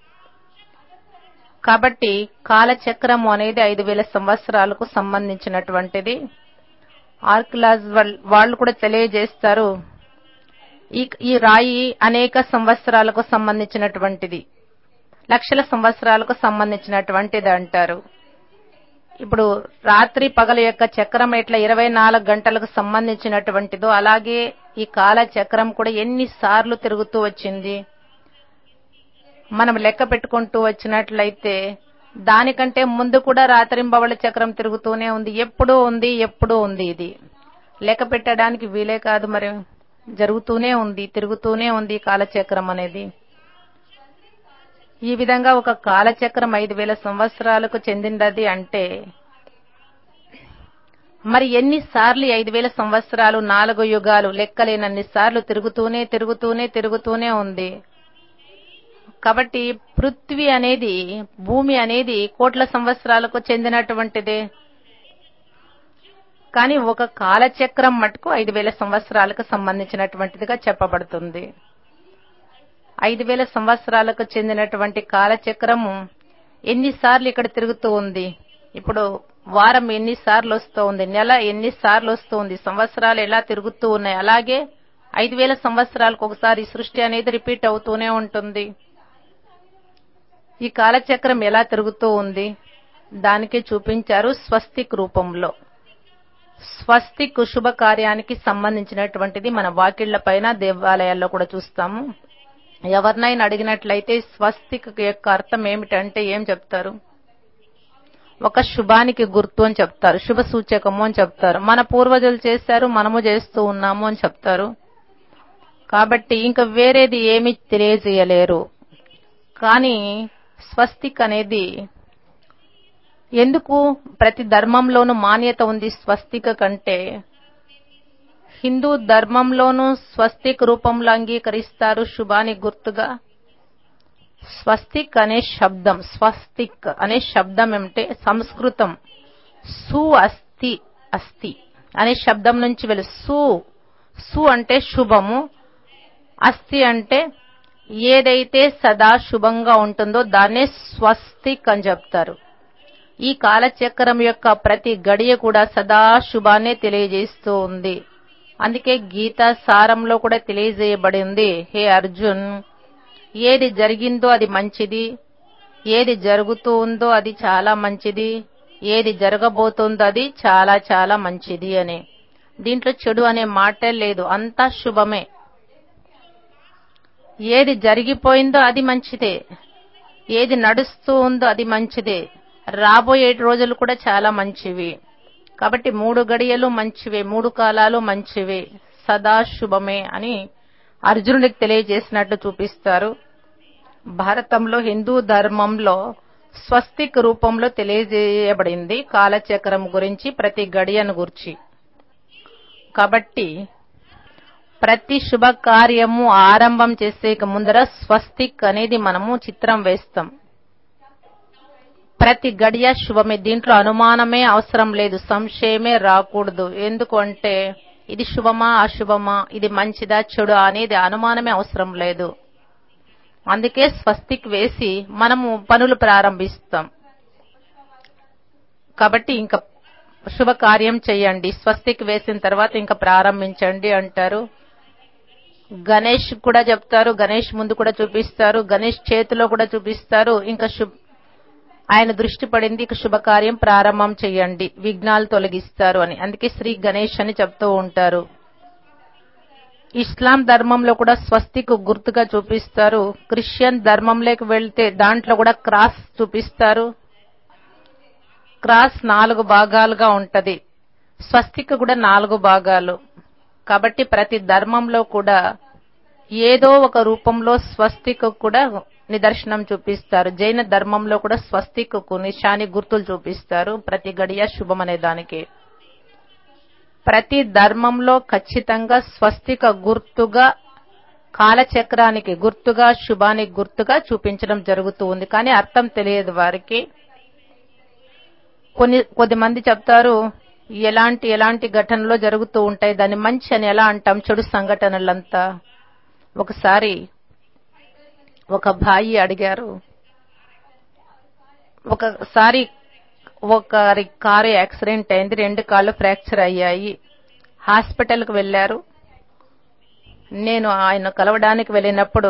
S1: కాబట్టి కాలచక్రము అనేది ఐదు వేల సంవత్సరాలకు సంబంధించినటువంటిది ఆర్కిలాజ్ వాళ్ళు కూడా తెలియజేస్తారు ఈ ఈ రాయి అనేక సంవత్సరాలకు సంబంధించినటువంటిది లక్షల సంవత్సరాలకు సంబంధించినటువంటిది అంటారు ఇప్పుడు రాత్రి పగల యొక్క చక్రం ఎట్లా ఇరవై నాలుగు గంటలకు సంబంధించినటువంటిదో అలాగే ఈ కాల చక్రం కూడా ఎన్ని సార్లు తిరుగుతూ వచ్చింది మనం లెక్క పెట్టుకుంటూ వచ్చినట్లయితే దానికంటే ముందు కూడా రాత్రింబవళ చక్రం తిరుగుతూనే ఉంది ఎప్పుడూ ఉంది ఎప్పుడూ ఉంది ఇది లెక్క పెట్టడానికి వీలే కాదు మరి జరుగుతూనే ఉంది తిరుగుతూనే ఉంది కాలచక్రం అనేది ఈ విధంగా ఒక కాలచక్రం ఐదు వేల సంవత్సరాలకు చెందినది అంటే మరి ఎన్నిసార్లు ఐదు వేల సంవత్సరాలు నాలుగు యుగాలు లెక్కలేనన్ని సార్లు తిరుగుతూనే తిరుగుతూనే తిరుగుతూనే ఉంది కాబట్టి పృథ్వీ అనేది భూమి అనేది కోట్ల సంవత్సరాలకు చెందినటువంటిదే కానీ ఒక కాలచక్రం మటుకు ఐదు వేల సంవత్సరాలకు సంబంధించినటువంటిదిగా చెప్పబడుతుంది ఐదు వేల సంవత్సరాలకు చెందినటువంటి కాలచక్రము ఎన్నిసార్లు ఇక్కడ తిరుగుతూ ఉంది ఇప్పుడు వారం ఎన్నిసార్లు వస్తూ ఉంది నెల ఎన్నిసార్లు వస్తూ ఉంది సంవత్సరాలు ఎలా తిరుగుతూ ఉన్నాయి అలాగే ఐదు వేల సంవత్సరాలకు ఒకసారి సృష్టి అనేది రిపీట్ అవుతూనే ఉంటుంది ఈ కాలచక్రం ఎలా తిరుగుతూ ఉంది దానికి చూపించారు స్వస్తిక్ రూపంలో స్వస్తిక్ శుభ కార్యానికి సంబంధించినటువంటిది మన వాకిళ్ల పైన దేవాలయాల్లో కూడా చూస్తాము ఎవరినైనా అడిగినట్లయితే స్వస్తిక్ యొక్క అర్థం ఏమిటంటే ఏం చెప్తారు ఒక శుభానికి గుర్తు అని చెప్తారు శుభ సూచకము అని చెప్తారు మన పూర్వజులు చేశారు మనము చేస్తూ ఉన్నాము అని చెప్తారు కాబట్టి ఇంకా వేరేది ఏమి తెలియజేయలేరు కానీ స్వస్తిక్ అనేది ఎందుకు ప్రతి ధర్మంలోనూ మాన్యత ఉంది స్వస్తిక కంటే హిందూ ధర్మంలోనూ స్వస్తిక్ రూపంలో అంగీకరిస్తారు శుభానికి గుర్తుగా స్వస్తిక్ అనే శబ్దం స్వస్తిక్ అనే శబ్దం ఏమిటే సంస్కృతం సు అస్తి అస్తి అనే శబ్దం నుంచి వెళ్ళు సు సు అంటే శుభము అస్థి అంటే ఏదైతే సదా శుభంగా ఉంటుందో దాన్నే స్వస్తిక్ అని చెప్తారు ఈ కాలచక్రం యొక్క ప్రతి గడియ కూడా సదా శుభాన్నే తెలియజేస్తూ ఉంది అందుకే గీత సారంలో కూడా తెలియజేయబడింది హే అర్జున్ ఏది జరిగిందో అది మంచిది ఏది జరుగుతూ ఉందో అది చాలా మంచిది ఏది జరగబోతుందో అది చాలా చాలా మంచిది అని దీంట్లో చెడు అనే మాటే లేదు అంతా శుభమే ఏది జరిగిపోయిందో అది మంచిదే ఏది నడుస్తూ ఉందో అది మంచిదే రాబోయే రోజులు కూడా చాలా మంచివి కాబట్టి మూడు గడియలు మంచివే మూడు కాలాలు మంచివే సదా శుభమే అని అర్జునుడికి తెలియజేసినట్టు చూపిస్తారు భారతంలో హిందూ ధర్మంలో స్వస్తిక్ రూపంలో తెలియజేయబడింది కాలచక్రం గురించి ప్రతి గడియను గురించి కాబట్టి ప్రతి శుభ కార్యము ఆరంభం చేసే ముందర స్వస్తిక్ అనేది మనము చిత్రం వేస్తాం ప్రతి గడియ శుభమే దీంట్లో అనుమానమే అవసరం లేదు సంశయమే రాకూడదు ఎందుకు అంటే ఇది శుభమా అశుభమా ఇది మంచిదా చెడు అనేది అనుమానమే అవసరం లేదు అందుకే స్వస్తిక్ వేసి మనము పనులు ప్రారంభిస్తాం కాబట్టి ఇంకా శుభ కార్యం చేయండి స్వస్తిక్ వేసిన తర్వాత ఇంకా ప్రారంభించండి అంటారు గణేష్ కూడా చెప్తారు గణేష్ ముందు కూడా చూపిస్తారు గణేష్ చేతిలో కూడా చూపిస్తారు ఇంకా శుభ ఆయన దృష్టి పడింది ఇక శుభకార్యం ప్రారంభం చేయండి విఘ్నాలు తొలగిస్తారు అని అందుకే శ్రీ గణేష్ అని చెప్తూ ఉంటారు ఇస్లాం ధర్మంలో కూడా స్వస్తికు గుర్తుగా చూపిస్తారు క్రిస్టియన్ ధర్మంలోకి వెళ్తే దాంట్లో కూడా క్రాస్ చూపిస్తారు క్రాస్ నాలుగు భాగాలుగా ఉంటది స్వస్తిక్ కూడా నాలుగు భాగాలు కాబట్టి ప్రతి ధర్మంలో కూడా ఏదో ఒక రూపంలో స్వస్తిక్ కూడా నిదర్శనం చూపిస్తారు జైన ధర్మంలో కూడా స్వస్తిక్కు నిశాని గుర్తులు చూపిస్తారు ప్రతి గడియ శుభం అనే దానికి ప్రతి ధర్మంలో ఖచ్చితంగా స్వస్తిక గుర్తుగా కాలచక్రానికి గుర్తుగా శుభానికి గుర్తుగా చూపించడం జరుగుతూ ఉంది కానీ అర్థం తెలియదు వారికి కొన్ని కొద్దిమంది చెప్తారు ఎలాంటి ఎలాంటి ఘటనలో జరుగుతూ ఉంటాయి దాన్ని మంచి అని ఎలా అంటాం చెడు సంఘటనలంతా ఒకసారి ఒక భాయి అడిగారు ఒకసారి ఒకరి కారు యాక్సిడెంట్ అయింది రెండు కాళ్ళు ఫ్రాక్చర్ అయ్యాయి హాస్పిటల్కి వెళ్లారు నేను ఆయన కలవడానికి వెళ్ళినప్పుడు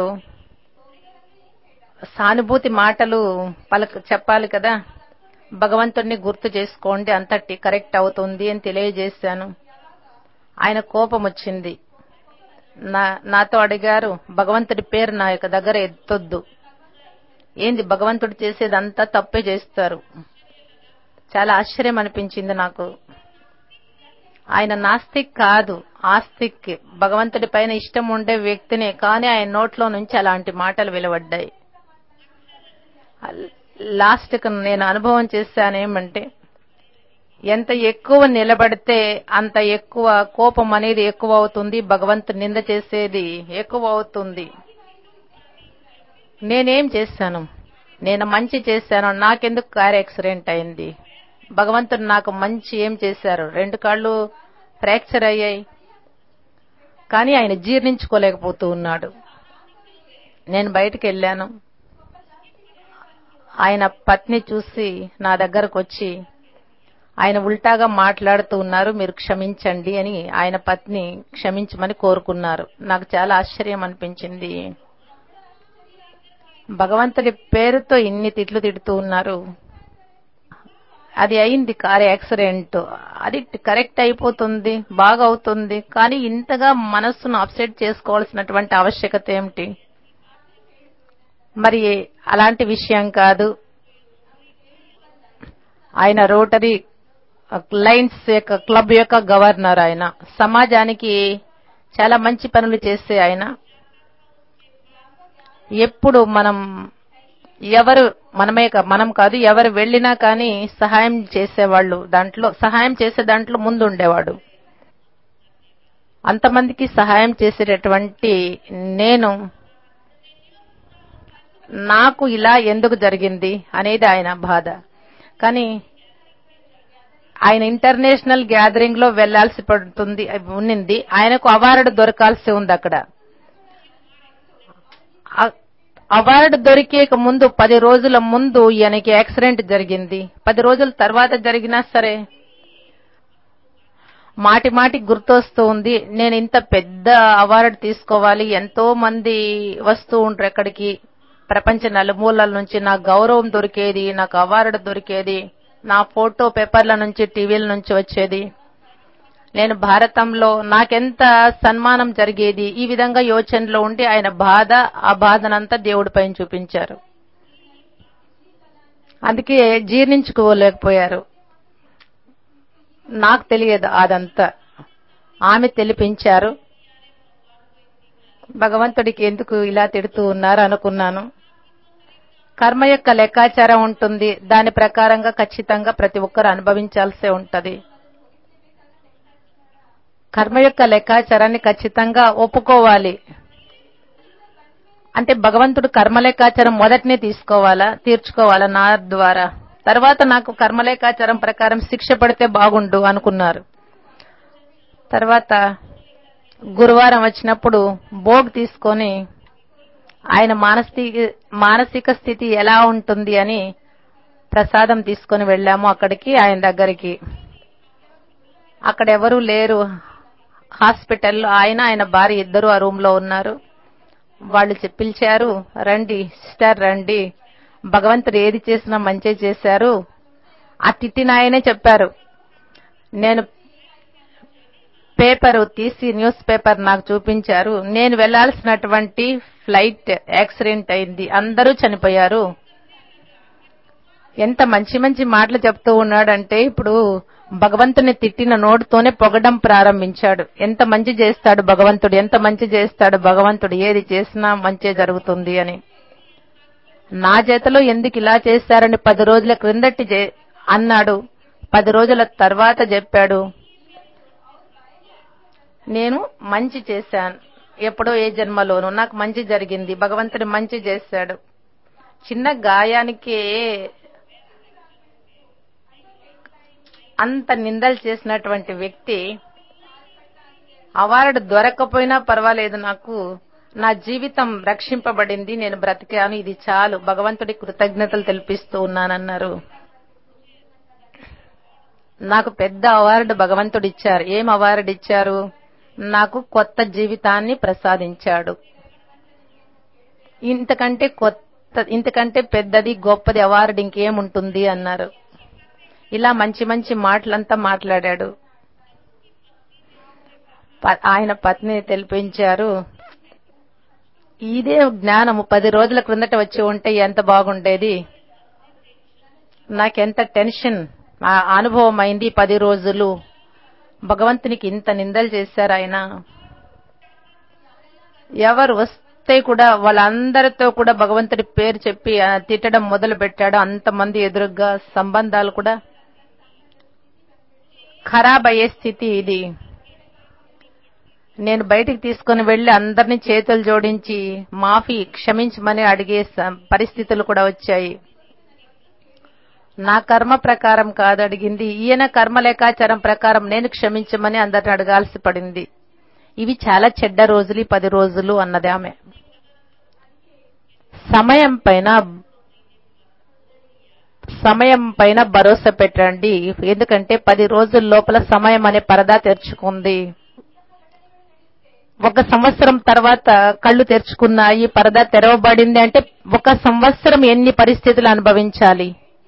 S1: సానుభూతి మాటలు పలక చెప్పాలి కదా భగవంతుడిని గుర్తు చేసుకోండి అంతటి కరెక్ట్ అవుతుంది అని తెలియజేశాను ఆయన కోపం వచ్చింది నా నాతో అడిగారు భగవంతుడి పేరు నా యొక్క దగ్గర ఎత్తొద్దు ఏంది భగవంతుడు చేసేదంతా తప్పే చేస్తారు చాలా ఆశ్చర్యం అనిపించింది నాకు ఆయన నాస్తిక్ కాదు ఆస్తిక్ భగవంతుడి పైన ఇష్టం ఉండే వ్యక్తినే కానీ ఆయన నోట్లో నుంచి అలాంటి మాటలు వెలువడ్డాయి లాస్ట్ కు నేను అనుభవం చేశాను ఏమంటే ఎంత ఎక్కువ నిలబడితే అంత ఎక్కువ కోపం అనేది ఎక్కువ అవుతుంది భగవంతుని నింద చేసేది ఎక్కువ అవుతుంది నేనేం చేశాను నేను మంచి చేశాను నాకెందుకు కార్ యాక్సిడెంట్ అయింది భగవంతుడు నాకు మంచి ఏం చేశారు రెండు కాళ్ళు ఫ్రాక్చర్ అయ్యాయి కానీ ఆయన జీర్ణించుకోలేకపోతూ ఉన్నాడు నేను బయటికి వెళ్ళాను ఆయన పత్ని చూసి నా దగ్గరకు వచ్చి ఆయన ఉల్టాగా మాట్లాడుతూ ఉన్నారు మీరు క్షమించండి అని ఆయన పత్ని క్షమించమని కోరుకున్నారు నాకు చాలా ఆశ్చర్యం అనిపించింది భగవంతుడి పేరుతో ఇన్ని తిట్లు తిడుతూ ఉన్నారు అది అయింది కార్ యాక్సిడెంట్ అది కరెక్ట్ అయిపోతుంది బాగా అవుతుంది కానీ ఇంతగా మనస్సును అప్సెట్ చేసుకోవాల్సినటువంటి ఆవశ్యకత ఏమిటి మరి అలాంటి విషయం కాదు ఆయన రోటరీ లైన్స్ యొక్క క్లబ్ యొక్క గవర్నర్ ఆయన సమాజానికి చాలా మంచి పనులు చేసే ఆయన ఎప్పుడు మనం ఎవరు మనమే కా- మనం కాదు ఎవరు వెళ్ళినా కానీ సహాయం చేసేవాళ్ళు దాంట్లో సహాయం చేసే దాంట్లో ముందు ఉండేవాడు అంతమందికి సహాయం చేసేటటువంటి నేను నాకు ఇలా ఎందుకు జరిగింది అనేది ఆయన బాధ కానీ ఆయన ఇంటర్నేషనల్ గ్యాదరింగ్ లో వెళ్లాల్సి పడుతుంది ఉన్నింది ఆయనకు అవార్డు దొరకాల్సి ఉంది అక్కడ అ- అవార్డు దొరికే ముందు పది రోజుల ముందు ఈయనకి యాక్సిడెంట్ జరిగింది పది రోజుల తర్వాత జరిగినా సరే మాటి మాటి గుర్తొస్తూ ఉంది నేను ఇంత పెద్ద అవార్డు తీసుకోవాలి ఎంతో మంది వస్తూ ఉంటారు ఎక్కడికి ప్రపంచ నలుమూలల నుంచి నాకు గౌరవం దొరికేది నాకు అవార్డు దొరికేది నా ఫోటో పేపర్ల నుంచి టీవీల నుంచి వచ్చేది నేను భారతంలో నాకెంత సన్మానం జరిగేది ఈ విధంగా యోచనలో ఉండి ఆయన బాధ ఆ బాధనంతా దేవుడి పైన చూపించారు అందుకే జీర్ణించుకోలేకపోయారు నాకు తెలియదు అదంతా ఆమె తెలిపించారు భగవంతుడికి ఎందుకు ఇలా తిడుతూ ఉన్నారు అనుకున్నాను కర్మ యొక్క లెక్కాచారం ఉంటుంది దాని ప్రకారంగా ఖచ్చితంగా ప్రతి ఒక్కరు అనుభవించాల్సే ఉంటది కర్మ యొక్క లెక్కాచారాన్ని ఖచ్చితంగా ఒప్పుకోవాలి అంటే భగవంతుడు కర్మ లెక్కాచారం మొదటినే తీసుకోవాలా తీర్చుకోవాలా నా ద్వారా తర్వాత నాకు కర్మ లెక్కాచారం ప్రకారం శిక్ష పడితే బాగుండు అనుకున్నారు తర్వాత గురువారం వచ్చినప్పుడు భోగ్ తీసుకొని ఆయన మానసిక మానసిక స్థితి ఎలా ఉంటుంది అని ప్రసాదం తీసుకొని వెళ్ళాము అక్కడికి ఆయన దగ్గరికి అక్కడ ఎవరూ లేరు హాస్పిటల్లో ఆయన ఆయన భార్య ఇద్దరు ఆ రూమ్ లో ఉన్నారు వాళ్ళు చె- పిలిచారు రండి సిస్టర్ రండి భగవంతుడు ఏది చేసినా మంచి చేశారు ఆ తిట్టిన ఆయనే చెప్పారు నేను పేపర్ తీసి న్యూస్ పేపర్ నాకు చూపించారు నేను వెళ్లాల్సినటువంటి ఫ్లైట్ యాక్సిడెంట్ అయింది అందరూ చనిపోయారు ఎంత మంచి మంచి మాటలు చెప్తూ ఉన్నాడంటే ఇప్పుడు భగవంతుని తిట్టిన నోటితోనే పొగడం ప్రారంభించాడు ఎంత మంచి చేస్తాడు భగవంతుడు ఎంత మంచి చేస్తాడు భగవంతుడు ఏది చేసినా మంచి జరుగుతుంది అని నా చేతిలో ఎందుకు ఇలా చేశారని పది రోజుల క్రిందటి చే- అన్నాడు పది రోజుల తర్వాత చెప్పాడు నేను మంచి చేశాను ఎప్పుడో ఏ జన్మలోనూ నాకు మంచి జరిగింది భగవంతుడు మంచి చేశాడు చిన్న గాయానికే అంత నిందలు చేసినటువంటి వ్యక్తి అవార్డు దొరకపోయినా పర్వాలేదు నాకు నా జీవితం రక్షింపబడింది నేను బ్రతికాను ఇది చాలు భగవంతుడి కృతజ్ఞతలు తెలిపిస్తూ ఉన్నానన్నారు నాకు పెద్ద అవార్డు భగవంతుడు ఇచ్చారు ఏం అవార్డు ఇచ్చారు నాకు కొత్త జీవితాన్ని ప్రసాదించాడు ఇంతకంటే కొత్త ఇంతకంటే పెద్దది గొప్పది అవార్డు ఇంకేముంటుంది అన్నారు ఇలా మంచి మంచి మాటలంతా మాట్లాడాడు ప- ఆయన పత్ని తెలిపించారు ఇదే జ్ఞానము పది రోజుల క్రిందట వచ్చి ఉంటే ఎంత బాగుండేది నాకెంత టెన్షన్ ఆ అనుభవం అయింది ఈ పది రోజులు భగవంతునికి ఇంత నిందలు చేశారు ఆయన ఎవరు వస్తే కూడా వాళ్ళందరితో కూడా భగవంతుడి పేరు చెప్పి ఆ, తిట్టడం మొదలు పెట్టాడు అంతమంది ఎదురుగా సంబంధాలు కూడా ఖరాబ్ అయ్యే స్థితి ఇది నేను బయటికి తీసుకొని వెళ్లి అందరినీ చేతులు జోడించి మాఫీ క్షమించమని అడిగే స- పరిస్థితులు కూడా వచ్చాయి నా కర్మ ప్రకారం కాదు అడిగింది ఈయన కర్మ లెక్కాచారం ప్రకారం నేను క్షమించమని అందరిని అడగాల్సి పడింది ఇవి చాలా చెడ్డ రోజులు ఈ పది రోజులు అన్నది ఆమె సమయం పైన సమయం పైన భరోసా పెట్టండి ఎందుకంటే పది రోజుల లోపల సమయం అనే పరదా తెరుచుకుంది ఒక సంవత్సరం తర్వాత కళ్ళు తెరుచుకున్నాయి పరదా తెరవబడింది అంటే ఒక సంవత్సరం ఎన్ని పరిస్థితులు అనుభవించాలి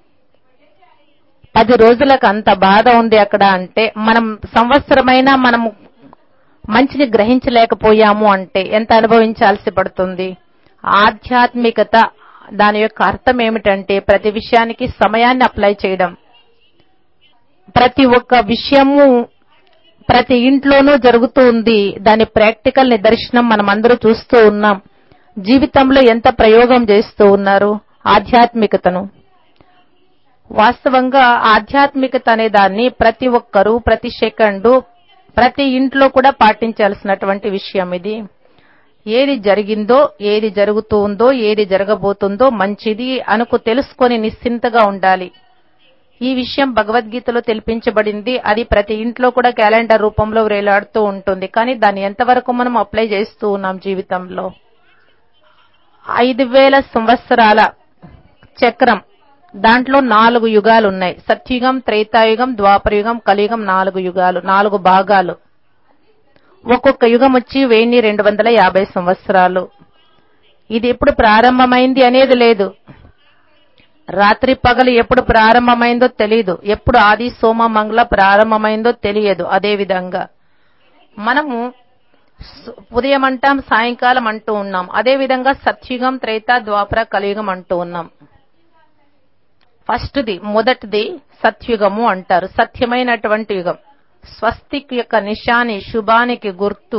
S1: పది రోజులకు అంత బాధ ఉంది అక్కడ అంటే మనం సంవత్సరమైనా మనం మంచిని గ్రహించలేకపోయాము అంటే ఎంత అనుభవించాల్సి పడుతుంది ఆధ్యాత్మికత దాని యొక్క అర్థం ఏమిటంటే ప్రతి విషయానికి సమయాన్ని అప్లై చేయడం ప్రతి ఒక్క విషయము ప్రతి ఇంట్లోనూ జరుగుతూ ఉంది దాని ప్రాక్టికల్ నిదర్శనం మనం అందరూ చూస్తూ ఉన్నాం జీవితంలో ఎంత ప్రయోగం చేస్తూ ఉన్నారు ఆధ్యాత్మికతను వాస్తవంగా ఆధ్యాత్మికత అనే దాన్ని ప్రతి ఒక్కరూ ప్రతి సెకండు ప్రతి ఇంట్లో కూడా పాటించాల్సినటువంటి విషయం ఇది ఏది జరిగిందో ఏది జరుగుతూ ఉందో ఏది జరగబోతుందో మంచిది అనుకు తెలుసుకొని నిశ్చింతగా ఉండాలి ఈ విషయం భగవద్గీతలో తెలిపించబడింది అది ప్రతి ఇంట్లో కూడా క్యాలెండర్ రూపంలో వేలాడుతూ ఉంటుంది కానీ దాన్ని ఎంతవరకు మనం అప్లై చేస్తూ ఉన్నాం జీవితంలో ఐదు వేల సంవత్సరాల చక్రం దాంట్లో నాలుగు యుగాలు ఉన్నాయి సత్యుగం త్రేతాయుగం ద్వాపరయుగం కలియుగం నాలుగు యుగాలు నాలుగు భాగాలు ఒక్కొక్క యుగం వచ్చి వెయ్యి రెండు వందల యాభై సంవత్సరాలు ఇది ఎప్పుడు ప్రారంభమైంది అనేది లేదు రాత్రి పగలు ఎప్పుడు ప్రారంభమైందో తెలియదు ఎప్పుడు ఆది సోమ మంగళ ప్రారంభమైందో తెలియదు అదే విధంగా మనము సు- ఉదయం అంటాం సాయంకాలం అంటూ ఉన్నాం అదే విధంగా సత్యుగం త్రేత ద్వాపర కలియుగం అంటూ ఉన్నాం ఫస్ట్ది మొదటిది సత్యుగము అంటారు సత్యమైనటువంటి యుగం స్వస్తిక్ యొక్క నిశాని శుభానికి గుర్తు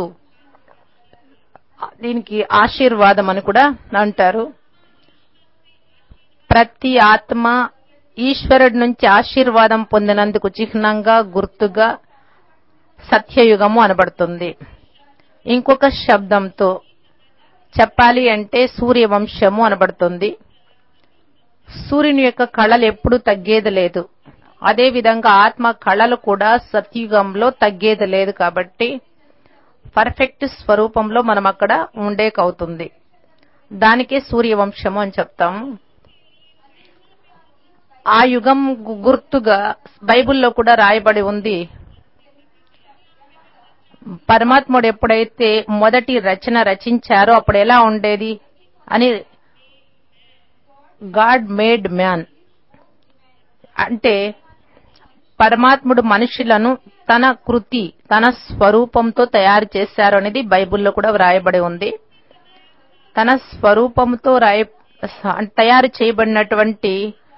S1: దీనికి ఆశీర్వాదం అని కూడా అంటారు ప్రతి ఆత్మ ఈశ్వరుడి నుంచి ఆశీర్వాదం పొందినందుకు చిహ్నంగా గుర్తుగా సత్యయుగము అనబడుతుంది ఇంకొక శబ్దంతో చెప్పాలి అంటే సూర్యవంశము అనబడుతుంది సూర్యుని యొక్క కళలు ఎప్పుడూ తగ్గేది లేదు అదే విధంగా ఆత్మ కళలు కూడా సత్యుగంలో తగ్గేది లేదు కాబట్టి పర్ఫెక్ట్ స్వరూపంలో మనం అక్కడ ఉండేకవుతుంది దానికే సూర్యవంశము అని చెప్తాము ఆ యుగం గు- గుర్తుగా బైబిల్లో కూడా రాయబడి ఉంది పరమాత్ముడు ఎప్పుడైతే మొదటి రచన రచించారో అప్పుడు ఎలా ఉండేది అని గాడ్ మేడ్ మ్యాన్ అంటే పరమాత్ముడు మనుషులను తన కృతి తన స్వరూపంతో తయారు చేశారు అనేది బైబిల్లో కూడా వ్రాయబడి ఉంది తన స్వరూపంతో రాయ తయారు చేయబడినటువంటి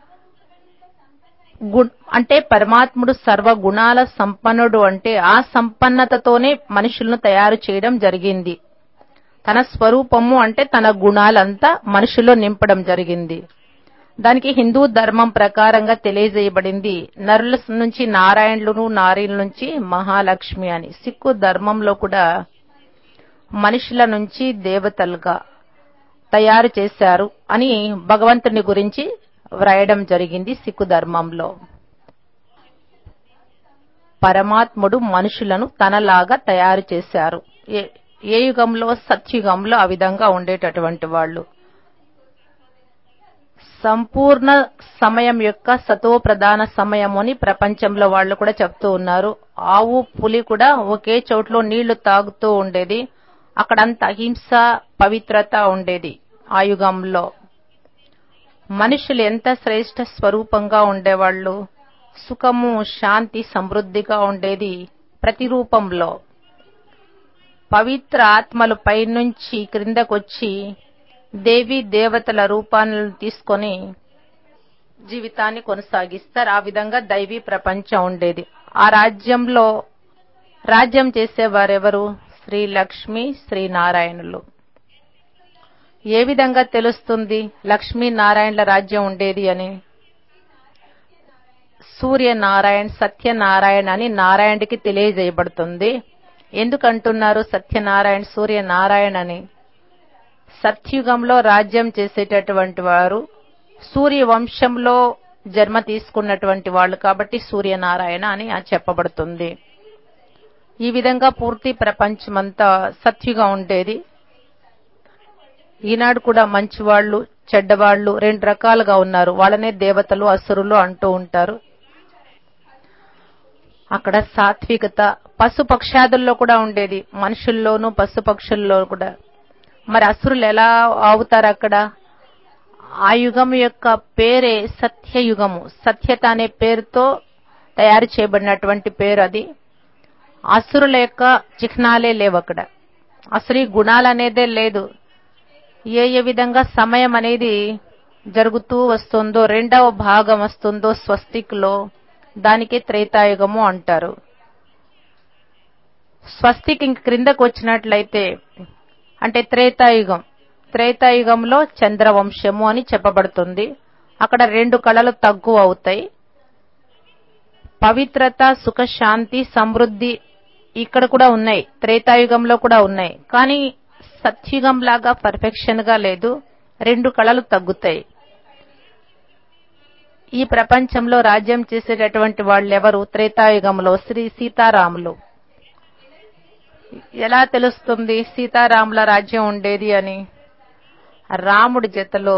S1: గు- అంటే పరమాత్ముడు సర్వ గుణాల సంపన్నుడు అంటే ఆ సంపన్నతతోనే మనుషులను తయారు చేయడం జరిగింది తన స్వరూపము అంటే తన గుణాలంతా మనుషుల్లో నింపడం జరిగింది దానికి హిందూ ధర్మం ప్రకారంగా తెలియజేయబడింది నరుల నుంచి నారాయణులను నారీల నుంచి మహాలక్ష్మి అని సిక్కు ధర్మంలో కూడా మనుషుల నుంచి దేవతలుగా తయారు చేశారు అని భగవంతుని గురించి వ్రాయడం జరిగింది సిక్కు ధర్మంలో పరమాత్ముడు మనుషులను తనలాగా తయారు చేశారు ఏ- ఏ యుగంలో సత్యుగంలో ఆ విధంగా ఉండేటటువంటి వాళ్ళు సంపూర్ణ సమయం యొక్క సతో ప్రధాన సమయం అని ప్రపంచంలో వాళ్ళు కూడా చెప్తూ ఉన్నారు ఆవు పులి కూడా ఒకే చోట్లో నీళ్లు తాగుతూ ఉండేది అక్కడంత అహింస పవిత్రత ఉండేది ఆ యుగంలో మనుషులు ఎంత శ్రేష్ఠ స్వరూపంగా ఉండేవాళ్ళు సుఖము శాంతి సమృద్ధిగా ఉండేది ప్రతి రూపంలో పవిత్ర ఆత్మలు పైనుంచి క్రిందకొచ్చి దేవి దేవతల రూపాలను తీసుకొని జీవితాన్ని కొనసాగిస్తారు ఆ విధంగా దైవీ ప్రపంచం ఉండేది ఆ రాజ్యంలో రాజ్యం చేసేవారెవరు శ్రీ లక్ష్మి శ్రీ నారాయణులు ఏ విధంగా తెలుస్తుంది లక్ష్మీ నారాయణల రాజ్యం ఉండేది అని సూర్యనారాయణ సత్యనారాయణ అని నారాయణుడికి తెలియజేయబడుతుంది ఎందుకంటున్నారు సత్యనారాయణ సూర్యనారాయణ అని సత్యుగంలో రాజ్యం చేసేటటువంటి వారు సూర్య వంశంలో జన్మ తీసుకున్నటువంటి వాళ్ళు కాబట్టి సూర్యనారాయణ అని చెప్పబడుతుంది ఈ విధంగా పూర్తి ప్రపంచమంతా సత్యుగా ఉండేది ఈనాడు కూడా మంచివాళ్ళు చెడ్డవాళ్ళు రెండు రకాలుగా ఉన్నారు వాళ్ళనే దేవతలు అసురులు అంటూ ఉంటారు అక్కడ సాత్వికత పశు పక్షాదుల్లో కూడా ఉండేది మనుషుల్లోనూ పశు పక్షుల్లో కూడా మరి అసురులు ఎలా అవుతారు అక్కడ ఆ యుగం యొక్క పేరే సత్యయుగము సత్యత అనే పేరుతో తయారు చేయబడినటువంటి పేరు అది అసురుల యొక్క చిహ్నాలే లేవు అక్కడ అసురీ గుణాలు అనేదే లేదు ఏ ఏ విధంగా సమయం అనేది జరుగుతూ వస్తుందో రెండవ భాగం వస్తుందో స్వస్తిక్లో దానికి త్రేతాయుగము అంటారు స్వస్తిక్ ఇంక క్రిందకు వచ్చినట్లయితే అంటే త్రేతాయుగం త్రేతాయుగంలో చంద్రవంశము అని చెప్పబడుతుంది అక్కడ రెండు కళలు తగ్గు అవుతాయి పవిత్రత సుఖ శాంతి సమృద్ధి ఇక్కడ కూడా ఉన్నాయి త్రేతాయుగంలో కూడా ఉన్నాయి కానీ సత్యుగం లాగా పర్ఫెక్షన్ గా లేదు రెండు కళలు తగ్గుతాయి ఈ ప్రపంచంలో రాజ్యం చేసేటటువంటి వాళ్ళెవరు త్రేతాయుగంలో శ్రీ సీతారాములు ఎలా తెలుస్తుంది సీతారాముల రాజ్యం ఉండేది అని రాముడి జతలో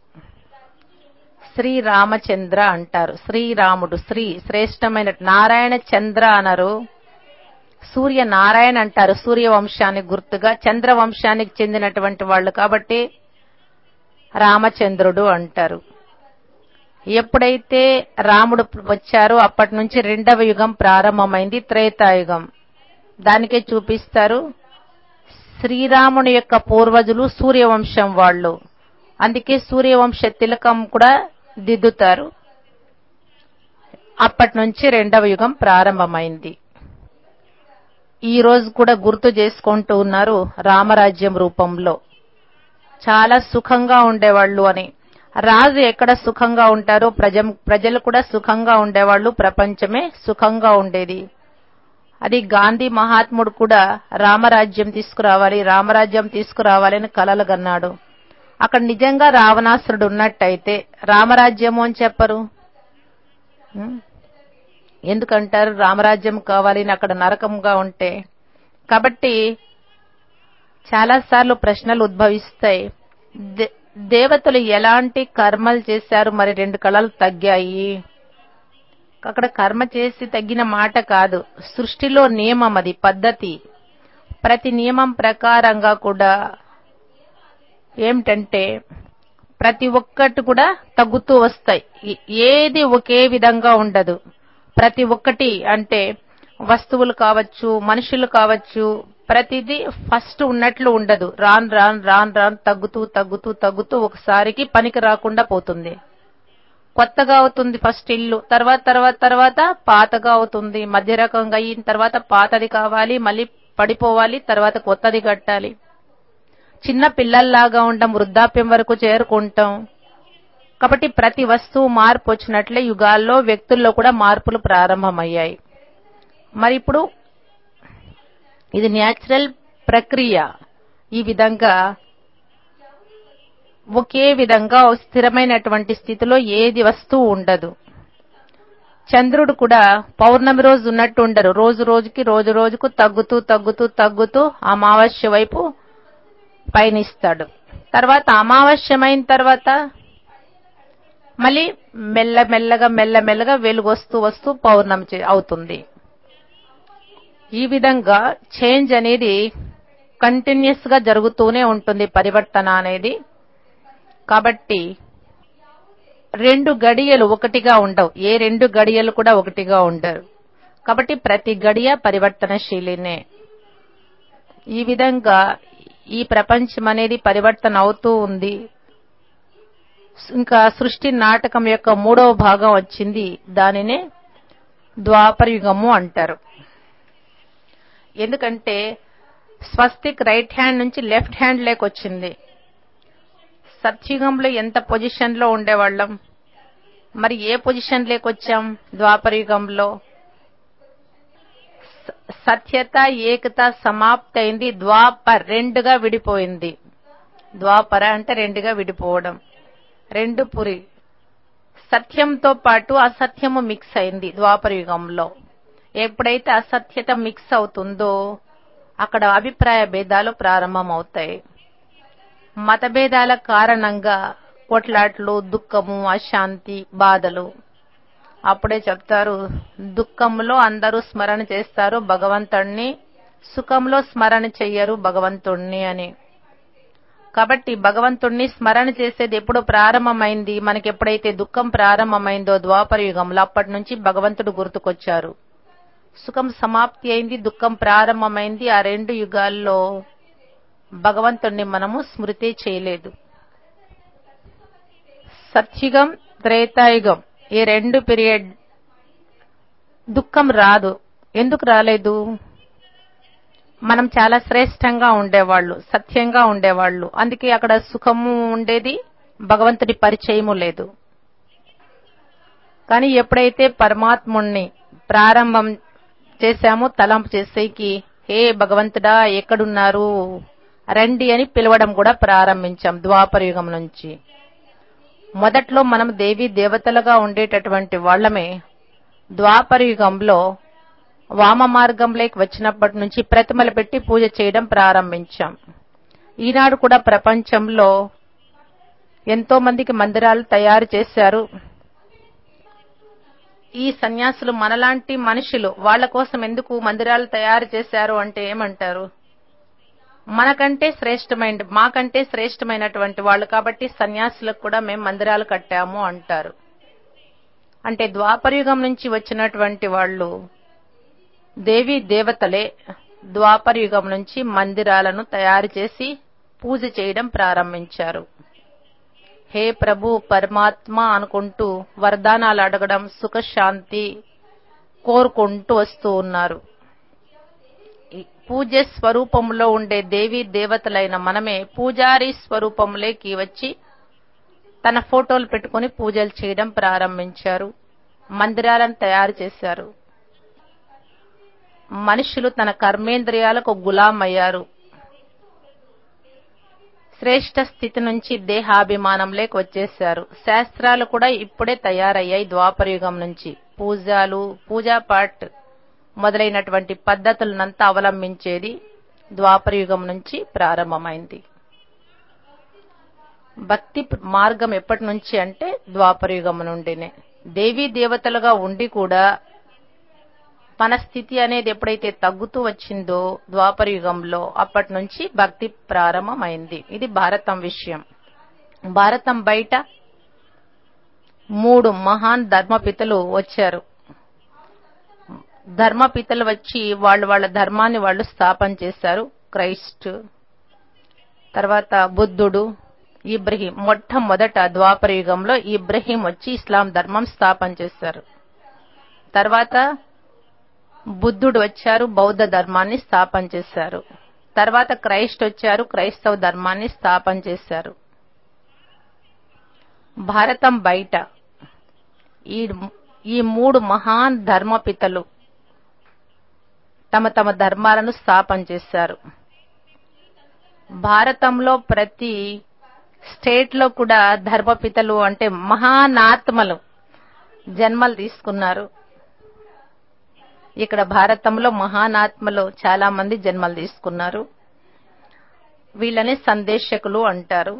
S1: శ్రీరామచంద్ర అంటారు శ్రీరాముడు శ్రీ శ్రేష్టమైన నారాయణ చంద్ర అనరు సూర్య నారాయణ అంటారు సూర్య వంశానికి గుర్తుగా చంద్ర వంశానికి చెందినటువంటి వాళ్ళు కాబట్టి రామచంద్రుడు అంటారు ఎప్పుడైతే రాముడు వచ్చారో అప్పటి నుంచి రెండవ యుగం ప్రారంభమైంది త్రేతాయుగం దానికే చూపిస్తారు శ్రీరాముని యొక్క పూర్వజులు సూర్యవంశం వాళ్ళు అందుకే సూర్యవంశ తిలకం కూడా దిద్దుతారు అప్పటి నుంచి రెండవ యుగం ప్రారంభమైంది ఈ రోజు కూడా గుర్తు చేసుకుంటూ ఉన్నారు రామరాజ్యం రూపంలో చాలా సుఖంగా ఉండేవాళ్ళు అని రాజు ఎక్కడ సుఖంగా ఉంటారో ప్రజ ప్రజలు కూడా సుఖంగా ఉండేవాళ్ళు ప్రపంచమే సుఖంగా ఉండేది అది గాంధీ మహాత్ముడు కూడా రామరాజ్యం తీసుకురావాలి రామరాజ్యం తీసుకురావాలి అని కలలు కన్నాడు అక్కడ నిజంగా రావణాసురుడు ఉన్నట్టయితే రామరాజ్యము అని చెప్పరు ఉం? ఎందుకంటారు రామరాజ్యం కావాలి అని అక్కడ నరకంగా ఉంటే కాబట్టి చాలా సార్లు ప్రశ్నలు ఉద్భవిస్తాయి దే- దేవతలు ఎలాంటి కర్మలు చేశారు మరి రెండు కళలు తగ్గాయి అక్కడ కర్మ చేసి తగ్గిన మాట కాదు సృష్టిలో నియమం అది పద్ధతి ప్రతి నియమం ప్రకారంగా కూడా ఏమిటంటే ప్రతి ఒక్కటి కూడా తగ్గుతూ వస్తాయి ఏ- ఏది ఒకే విధంగా ఉండదు ప్రతి ఒక్కటి అంటే వస్తువులు కావచ్చు మనుషులు కావచ్చు ప్రతిదీ ఫస్ట్ ఉన్నట్లు ఉండదు రాన్ రాన్ రాన్ రాన్ తగ్గుతూ తగ్గుతూ తగ్గుతూ ఒకసారికి పనికి రాకుండా పోతుంది కొత్తగా అవుతుంది ఫస్ట్ ఇల్లు తర్వాత తర్వాత తర్వాత పాతగా అవుతుంది మధ్య రకంగా అయిన తర్వాత పాతది కావాలి మళ్ళీ పడిపోవాలి తర్వాత కొత్తది కట్టాలి చిన్న పిల్లల్లాగా ఉండం వృద్ధాప్యం వరకు చేరుకుంటాం కాబట్టి ప్రతి వస్తువు మార్పు వచ్చినట్లే యుగాల్లో వ్యక్తుల్లో కూడా మార్పులు ప్రారంభమయ్యాయి మరి ఇప్పుడు ఇది న్యాచురల్ ప్రక్రియ ఈ విధంగా ఒకే విధంగా స్థిరమైనటువంటి స్థితిలో ఏది వస్తువు ఉండదు చంద్రుడు కూడా పౌర్ణమి రోజు ఉన్నట్టు ఉండరు రోజు రోజుకి రోజు రోజుకు తగ్గుతూ తగ్గుతూ తగ్గుతూ అమావాస్య వైపు పయనిస్తాడు తర్వాత అమావాస్యమైన తర్వాత మళ్ళీ మెల్ల మెల్లగా మెల్ల మెల్లగా వెలుగు వస్తూ వస్తూ పౌర్ణమి చే- అవుతుంది ఈ విధంగా చేంజ్ అనేది కంటిన్యూస్ గా జరుగుతూనే ఉంటుంది పరివర్తన అనేది కాబట్టి రెండు గడియలు ఒకటిగా ఉండవు ఏ రెండు గడియలు కూడా ఒకటిగా ఉండరు కాబట్టి ప్రతి గడియ పరివర్తనశీలినే ఈ విధంగా ఈ ప్రపంచం అనేది పరివర్తన అవుతూ ఉంది ఇంకా సృష్టి నాటకం యొక్క మూడవ భాగం వచ్చింది దానినే ద్వాపర యుగము అంటారు ఎందుకంటే స్వస్తిక్ రైట్ హ్యాండ్ నుంచి లెఫ్ట్ హ్యాండ్ లేకొచ్చింది సత్యుగంలో ఎంత పొజిషన్ లో ఉండేవాళ్ళం మరి ఏ పొజిషన్ లేకొచ్చాం ద్వాపర యుగంలో స- సత్యత ఏకత సమాప్తి అయింది ద్వాపర్ రెండుగా విడిపోయింది ద్వాపర అంటే రెండుగా విడిపోవడం రెండు పురి సత్యంతో పాటు అసత్యము మిక్స్ అయింది ద్వాపర యుగంలో ఎప్పుడైతే అసత్యత మిక్స్ అవుతుందో అక్కడ అభిప్రాయ భేదాలు ప్రారంభమవుతాయి మతభేదాల కారణంగా కొట్లాట్లు దుఃఖము అశాంతి బాధలు అప్పుడే చెప్తారు దుఃఖంలో అందరూ స్మరణ చేస్తారు భగవంతుణ్ణి సుఖంలో స్మరణ చెయ్యరు భగవంతుణ్ణి అని కాబట్టి భగవంతుణ్ణి స్మరణ చేసేది ఎప్పుడు ప్రారంభమైంది మనకి ఎప్పుడైతే దుఃఖం ప్రారంభమైందో ద్వాపర యుగంలో అప్పటి నుంచి భగవంతుడు గుర్తుకొచ్చారు సుఖం సమాప్తి అయింది దుఃఖం ప్రారంభమైంది ఆ రెండు యుగాల్లో భగవంతుణ్ణి మనము స్మృతి చేయలేదు సత్యుగం త్రేతాయుగం ఈ రెండు పీరియడ్ దుఃఖం రాదు ఎందుకు రాలేదు మనం చాలా శ్రేష్టంగా ఉండేవాళ్ళు సత్యంగా ఉండేవాళ్ళు అందుకే అక్కడ సుఖము ఉండేది భగవంతుడి పరిచయము లేదు కానీ ఎప్పుడైతే పరమాత్ముణ్ణి ప్రారంభం చేశామో తలంపు చేసేకి హే భగవంతుడా ఎక్కడున్నారు రండి అని పిలవడం కూడా ప్రారంభించాం ద్వాపర యుగం నుంచి మొదట్లో మనం దేవి దేవతలుగా ఉండేటటువంటి వాళ్ళమే ద్వాపర యుగంలో వామ మార్గంలోకి వచ్చినప్పటి నుంచి ప్రతిమలు పెట్టి పూజ చేయడం ప్రారంభించాం ఈనాడు కూడా ప్రపంచంలో ఎంతో మందికి మందిరాలు తయారు చేశారు ఈ సన్యాసులు మనలాంటి మనుషులు వాళ్ళ కోసం ఎందుకు మందిరాలు తయారు చేశారు అంటే ఏమంటారు మనకంటే శ్రేష్టమైన మాకంటే శ్రేష్టమైనటువంటి వాళ్ళు కాబట్టి సన్యాసులకు కూడా మేము మందిరాలు కట్టాము అంటారు అంటే ద్వాపరయుగం నుంచి వచ్చినటువంటి వాళ్ళు దేవి దేవతలే ద్వాపరయుగం నుంచి మందిరాలను తయారు చేసి పూజ చేయడం ప్రారంభించారు హే ప్రభు పరమాత్మ అనుకుంటూ వరదానాలు అడగడం సుఖశాంతి కోరుకుంటూ వస్తూ ఉన్నారు ఈ పూజ్య స్వరూపంలో ఉండే దేవి దేవతలైన మనమే పూజారి స్వరూపంలోకి వచ్చి తన ఫోటోలు పెట్టుకుని పూజలు చేయడం ప్రారంభించారు మందిరాలను తయారు చేశారు మనుషులు తన కర్మేంద్రియాలకు గులామయ్యారు శ్రేష్ట స్థితి నుంచి దేహాభిమానంలోకి వచ్చేశారు శాస్త్రాలు కూడా ఇప్పుడే తయారయ్యాయి ద్వాపరయుగం నుంచి పూజలు పూజా పాట్ మొదలైనటువంటి పద్ధతులనంతా అవలంబించేది ద్వాపరయుగం నుంచి ప్రారంభమైంది భక్తి మార్గం ఎప్పటి నుంచి అంటే ద్వాపరయుగం నుండినే దేవీ దేవతలుగా ఉండి కూడా మన స్థితి అనేది ఎప్పుడైతే తగ్గుతూ వచ్చిందో ద్వాపర యుగంలో అప్పటి నుంచి భక్తి ప్రారంభమైంది ఇది భారతం విషయం భారతం బయట మూడు మహాన్ ధర్మపితలు వచ్చారు ధర్మపితలు వచ్చి వాళ్ళు వాళ్ళ ధర్మాన్ని వాళ్ళు స్థాపన చేశారు క్రైస్ట్ తర్వాత బుద్ధుడు ఇబ్రహీం మొట్టమొదట ద్వాపర యుగంలో ఇబ్రహీం వచ్చి ఇస్లాం ధర్మం స్థాపన చేశారు తర్వాత బుద్ధుడు వచ్చారు బౌద్ధ ధర్మాన్ని స్థాపన చేశారు తర్వాత క్రైస్ట్ వచ్చారు క్రైస్తవ ధర్మాన్ని స్థాపన చేశారు భారతం బయట ఈ ఈ మూడు మహాన్ ధర్మపితలు తమ తమ ధర్మాలను స్థాపన చేశారు భారతంలో ప్రతి స్టేట్ లో కూడా ధర్మపితలు అంటే మహానాత్మలు జన్మలు తీసుకున్నారు ఇక్కడ భారతంలో మహానాత్మలు చాలా మంది జన్మలు తీసుకున్నారు వీళ్ళని సందేశకులు అంటారు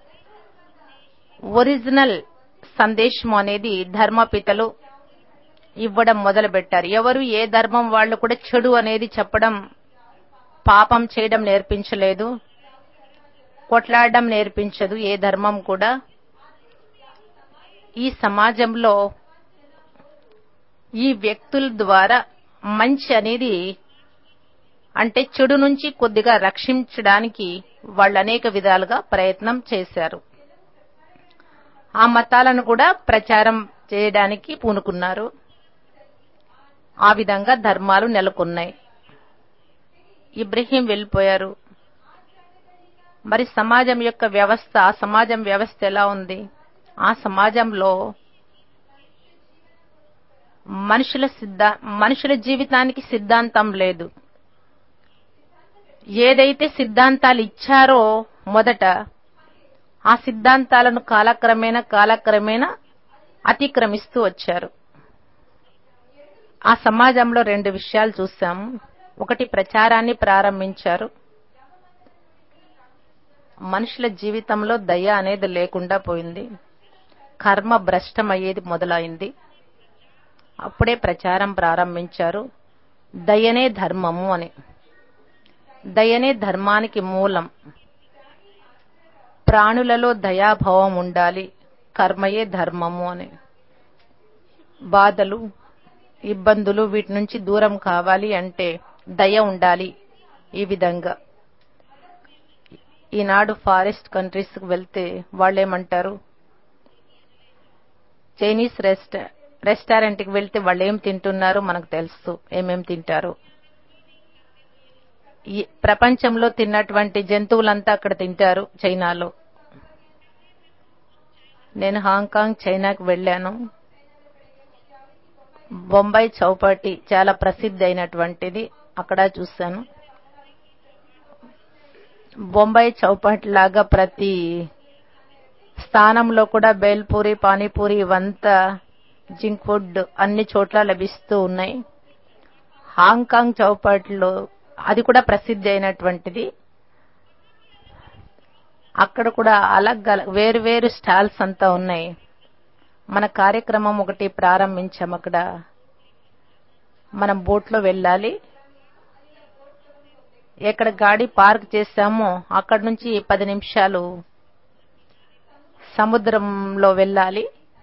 S1: ఒరిజినల్ సందేశం అనేది ధర్మపితలు ఇవ్వడం మొదలు పెట్టారు ఎవరు ఏ ధర్మం వాళ్ళు కూడా చెడు అనేది చెప్పడం పాపం చేయడం నేర్పించలేదు కొట్లాడడం నేర్పించదు ఏ ధర్మం కూడా ఈ సమాజంలో ఈ వ్యక్తుల ద్వారా మంచి అనేది అంటే చెడు నుంచి కొద్దిగా రక్షించడానికి వాళ్ళు అనేక విధాలుగా ప్రయత్నం చేశారు ఆ మతాలను కూడా ప్రచారం చేయడానికి పూనుకున్నారు ఆ విధంగా ధర్మాలు నెలకొన్నాయి ఇబ్రహీం వెళ్ళిపోయారు మరి సమాజం యొక్క వ్యవస్థ ఆ సమాజం వ్యవస్థ ఎలా ఉంది ఆ సమాజంలో మనుషుల సిద్ధా మనుషుల జీవితానికి సిద్ధాంతం లేదు ఏదైతే సిద్ధాంతాలు ఇచ్చారో మొదట ఆ సిద్ధాంతాలను కాలక్రమేణా కాలక్రమేణా అతిక్రమిస్తూ వచ్చారు ఆ సమాజంలో రెండు విషయాలు చూసాము ఒకటి ప్రచారాన్ని ప్రారంభించారు మనుషుల జీవితంలో దయ అనేది లేకుండా పోయింది కర్మ భ్రష్టమయ్యేది మొదలైంది అప్పుడే ప్రచారం ప్రారంభించారు దయనే ధర్మము అని దయనే ధర్మానికి మూలం ప్రాణులలో దయాభావం ఉండాలి కర్మయే ధర్మము అని బాధలు ఇబ్బందులు వీటి నుంచి దూరం కావాలి అంటే దయ ఉండాలి ఈ విధంగా ఈనాడు ఫారెస్ట్ కంట్రీస్ కు వెళ్తే వాళ్ళేమంటారు చైనీస్ రెస్ట రెస్టారెంట్ కి వెళ్తే వాళ్ళు ఏం తింటున్నారో మనకు తెలుసు ఏమేం తింటారు ఈ ప్రపంచంలో తిన్నటువంటి జంతువులంతా అక్కడ తింటారు చైనాలో నేను హాంకాంగ్ చైనాకు వెళ్ళాను బొంబాయి చౌపాటి చాలా ప్రసిద్ధి అయినటువంటిది అక్కడ చూశాను బొంబాయి చౌపాటి లాగా ప్రతి స్థానంలో కూడా బేల్పూరి పానీపూరి ఇవంతా జింక్ ఫుడ్ అన్ని చోట్ల లభిస్తూ ఉన్నాయి హాంకాంగ్ చౌపాటిలో అది కూడా ప్రసిద్ధి అయినటువంటిది అక్కడ కూడా అలగ్ అలగ్ వేరు వేరు స్టాల్స్ అంతా ఉన్నాయి మన కార్యక్రమం ఒకటి ప్రారంభించాం అక్కడ మనం బోట్లో వెళ్ళాలి ఎక్కడ గాడి పార్క్ చేశామో అక్కడ నుంచి పది నిమిషాలు సముద్రంలో వెళ్ళాలి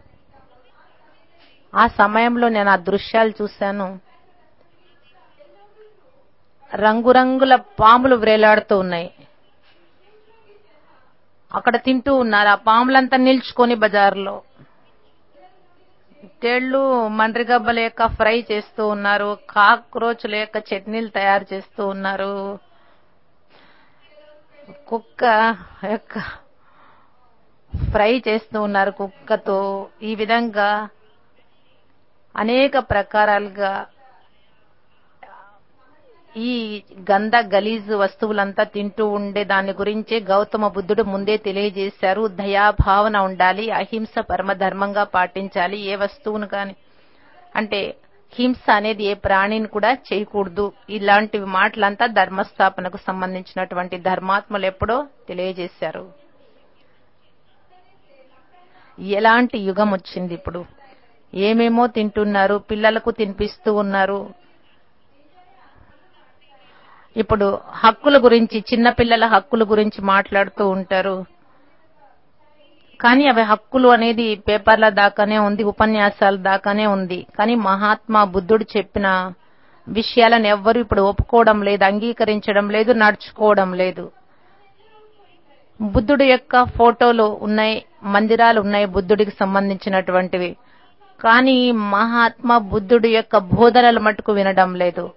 S1: ఆ సమయంలో నేను ఆ దృశ్యాలు చూశాను రంగురంగుల పాములు వ్రేలాడుతూ ఉన్నాయి అక్కడ తింటూ ఉన్నారు ఆ పాములంతా నిల్చుకొని బజార్లో తేళ్లు మండ్రిగబ్బల యొక్క ఫ్రై చేస్తూ ఉన్నారు కాక్రోచ్ల యొక్క చట్నీలు తయారు చేస్తూ ఉన్నారు కుక్క యొక్క ఫ్రై చేస్తూ ఉన్నారు కుక్కతో ఈ విధంగా అనేక ప్రకారాలుగా ఈ గంధ గలీజు వస్తువులంతా తింటూ ఉండే దాని గురించే గౌతమ బుద్ధుడు ముందే తెలియజేశారు దయాభావన ఉండాలి అహింస పరమధర్మంగా పాటించాలి ఏ వస్తువును కాని అంటే హింస అనేది ఏ ప్రాణిని కూడా చేయకూడదు ఇలాంటి మాటలంతా ధర్మస్థాపనకు సంబంధించినటువంటి ధర్మాత్మలు ఎప్పుడో తెలియజేశారు ఎలాంటి యుగం వచ్చింది ఇప్పుడు ఏమేమో తింటున్నారు పిల్లలకు తినిపిస్తూ ఉన్నారు ఇప్పుడు హక్కుల గురించి చిన్నపిల్లల హక్కుల గురించి మాట్లాడుతూ ఉంటారు కానీ అవి హక్కులు అనేది పేపర్ల దాకానే ఉంది ఉపన్యాసాల దాకానే ఉంది కానీ మహాత్మా బుద్ధుడు చెప్పిన విషయాలను ఎవ్వరు ఇప్పుడు ఒప్పుకోవడం లేదు అంగీకరించడం లేదు నడుచుకోవడం లేదు బుద్ధుడి యొక్క ఫోటోలు ఉన్నాయి మందిరాలు ఉన్నాయి బుద్ధుడికి సంబంధించినటువంటివి కానీ మహాత్మా బుద్ధుడి యొక్క బోధనలు మటుకు వినడం లేదు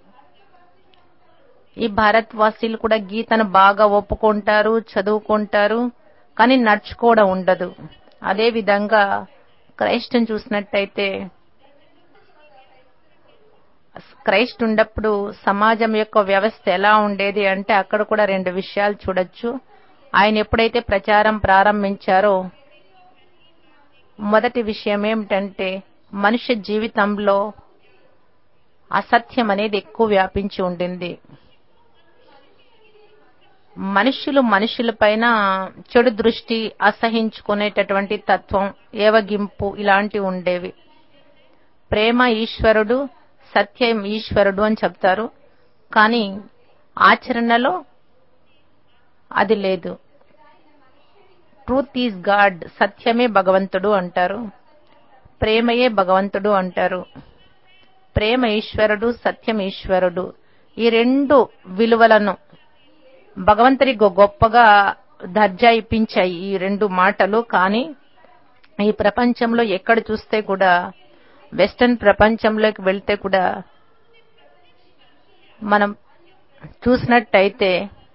S1: ఈ భారత్ వాసీలు కూడా గీతను బాగా ఒప్పుకుంటారు చదువుకుంటారు కానీ నడుచుకోవడం ఉండదు అదే విధంగా క్రైస్ట్ని చూసినట్టయితే క్రైస్ట్ ఉన్నప్పుడు సమాజం యొక్క వ్యవస్థ ఎలా ఉండేది అంటే అక్కడ కూడా రెండు విషయాలు చూడొచ్చు ఆయన ఎప్పుడైతే ప్రచారం ప్రారంభించారో మొదటి విషయం ఏమిటంటే మనుష్య జీవితంలో అసత్యం అనేది ఎక్కువ వ్యాపించి ఉండింది మనుషులు మనుషులపైన చెడు దృష్టి అసహించుకునేటటువంటి తత్వం ఏవగింపు ఇలాంటివి ఉండేవి ప్రేమ ఈశ్వరుడు సత్యం ఈశ్వరుడు అని చెప్తారు కానీ ఆచరణలో అది లేదు ట్రూత్ ఈజ్ గాడ్ సత్యమే భగవంతుడు అంటారు ప్రేమయే భగవంతుడు అంటారు ప్రేమ ఈశ్వరుడు సత్యం ఈశ్వరుడు ఈ రెండు విలువలను భగవంతుడికి గొప్పగా దర్జా ఇప్పించాయి ఈ రెండు మాటలు కానీ ఈ ప్రపంచంలో ఎక్కడ చూస్తే కూడా వెస్టర్న్ ప్రపంచంలోకి వెళ్తే కూడా మనం చూసినట్టయితే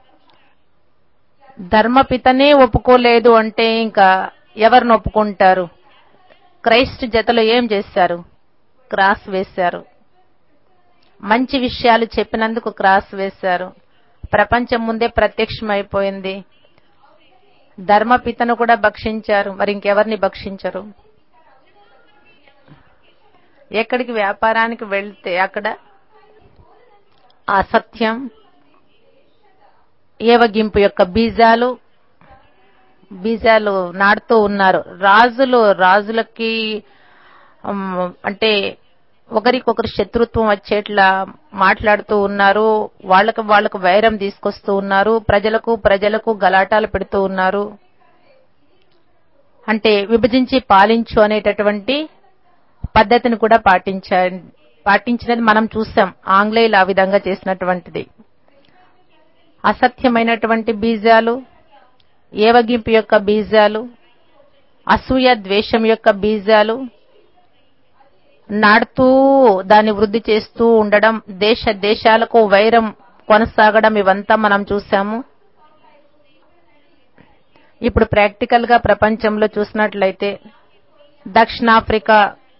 S1: ధర్మపితనే ఒప్పుకోలేదు అంటే ఇంకా ఎవరిని ఒప్పుకుంటారు క్రైస్ట్ జతలో ఏం చేశారు క్రాస్ వేశారు మంచి విషయాలు చెప్పినందుకు క్రాస్ వేశారు ప్రపంచం ముందే ప్రత్యక్షమైపోయింది ధర్మపితను కూడా భక్షించారు మరి ఇంకెవరిని భక్షించరు ఎక్కడికి వ్యాపారానికి వెళ్తే అక్కడ అసత్యం ఏవగింపు యొక్క బీజాలు బీజాలు నాటుతూ ఉన్నారు రాజులు రాజులకి ఉమ్, అంటే ఒకరికొకరు శత్రుత్వం వచ్చేట్లా మాట్లాడుతూ ఉన్నారు వాళ్ళకు వాళ్ళకు వైరం తీసుకొస్తూ ఉన్నారు ప్రజలకు ప్రజలకు గలాటాలు పెడుతూ ఉన్నారు అంటే విభజించి పాలించు అనేటటువంటి పద్ధతిని కూడా పాటించ పాటించినది మనం చూసాం ఆంగ్లేయులు ఆ విధంగా చేసినటువంటిది అసత్యమైనటువంటి బీజాలు ఏవగింపు యొక్క బీజాలు అసూయ ద్వేషం యొక్క బీజాలు నాడుతూ దాన్ని వృద్ధి చేస్తూ ఉండడం దేశ దేశాలకు వైరం కొనసాగడం ఇవంతా మనం చూసాము ఇప్పుడు ప్రాక్టికల్ గా ప్రపంచంలో చూసినట్లయితే దక్షిణాఫ్రికా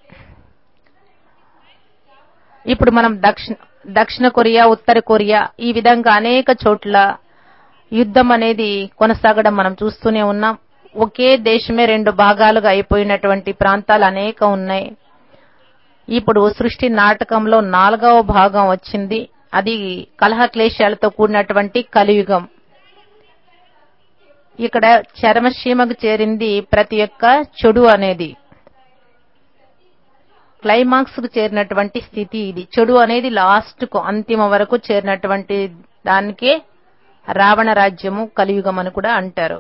S1: ఇప్పుడు మనం దక్షిణ దక్షిణ కొరియా ఉత్తర కొరియా ఈ విధంగా అనేక చోట్ల యుద్ధం అనేది కొనసాగడం మనం చూస్తూనే ఉన్నాం ఒకే దేశమే రెండు భాగాలుగా అయిపోయినటువంటి ప్రాంతాలు అనేక ఉన్నాయి ఇప్పుడు సృష్టి నాటకంలో నాలుగవ భాగం వచ్చింది అది కలహ క్లేశాలతో కూడినటువంటి కలియుగం ఇక్కడ చరమసీమకు చేరింది ప్రతి ఒక్క చెడు అనేది క్లైమాక్స్ కు చేరినటువంటి స్థితి ఇది చెడు అనేది లాస్ట్ కు అంతిమ వరకు చేరినటువంటి దానికే రావణ రాజ్యము కలియుగం అని కూడా అంటారు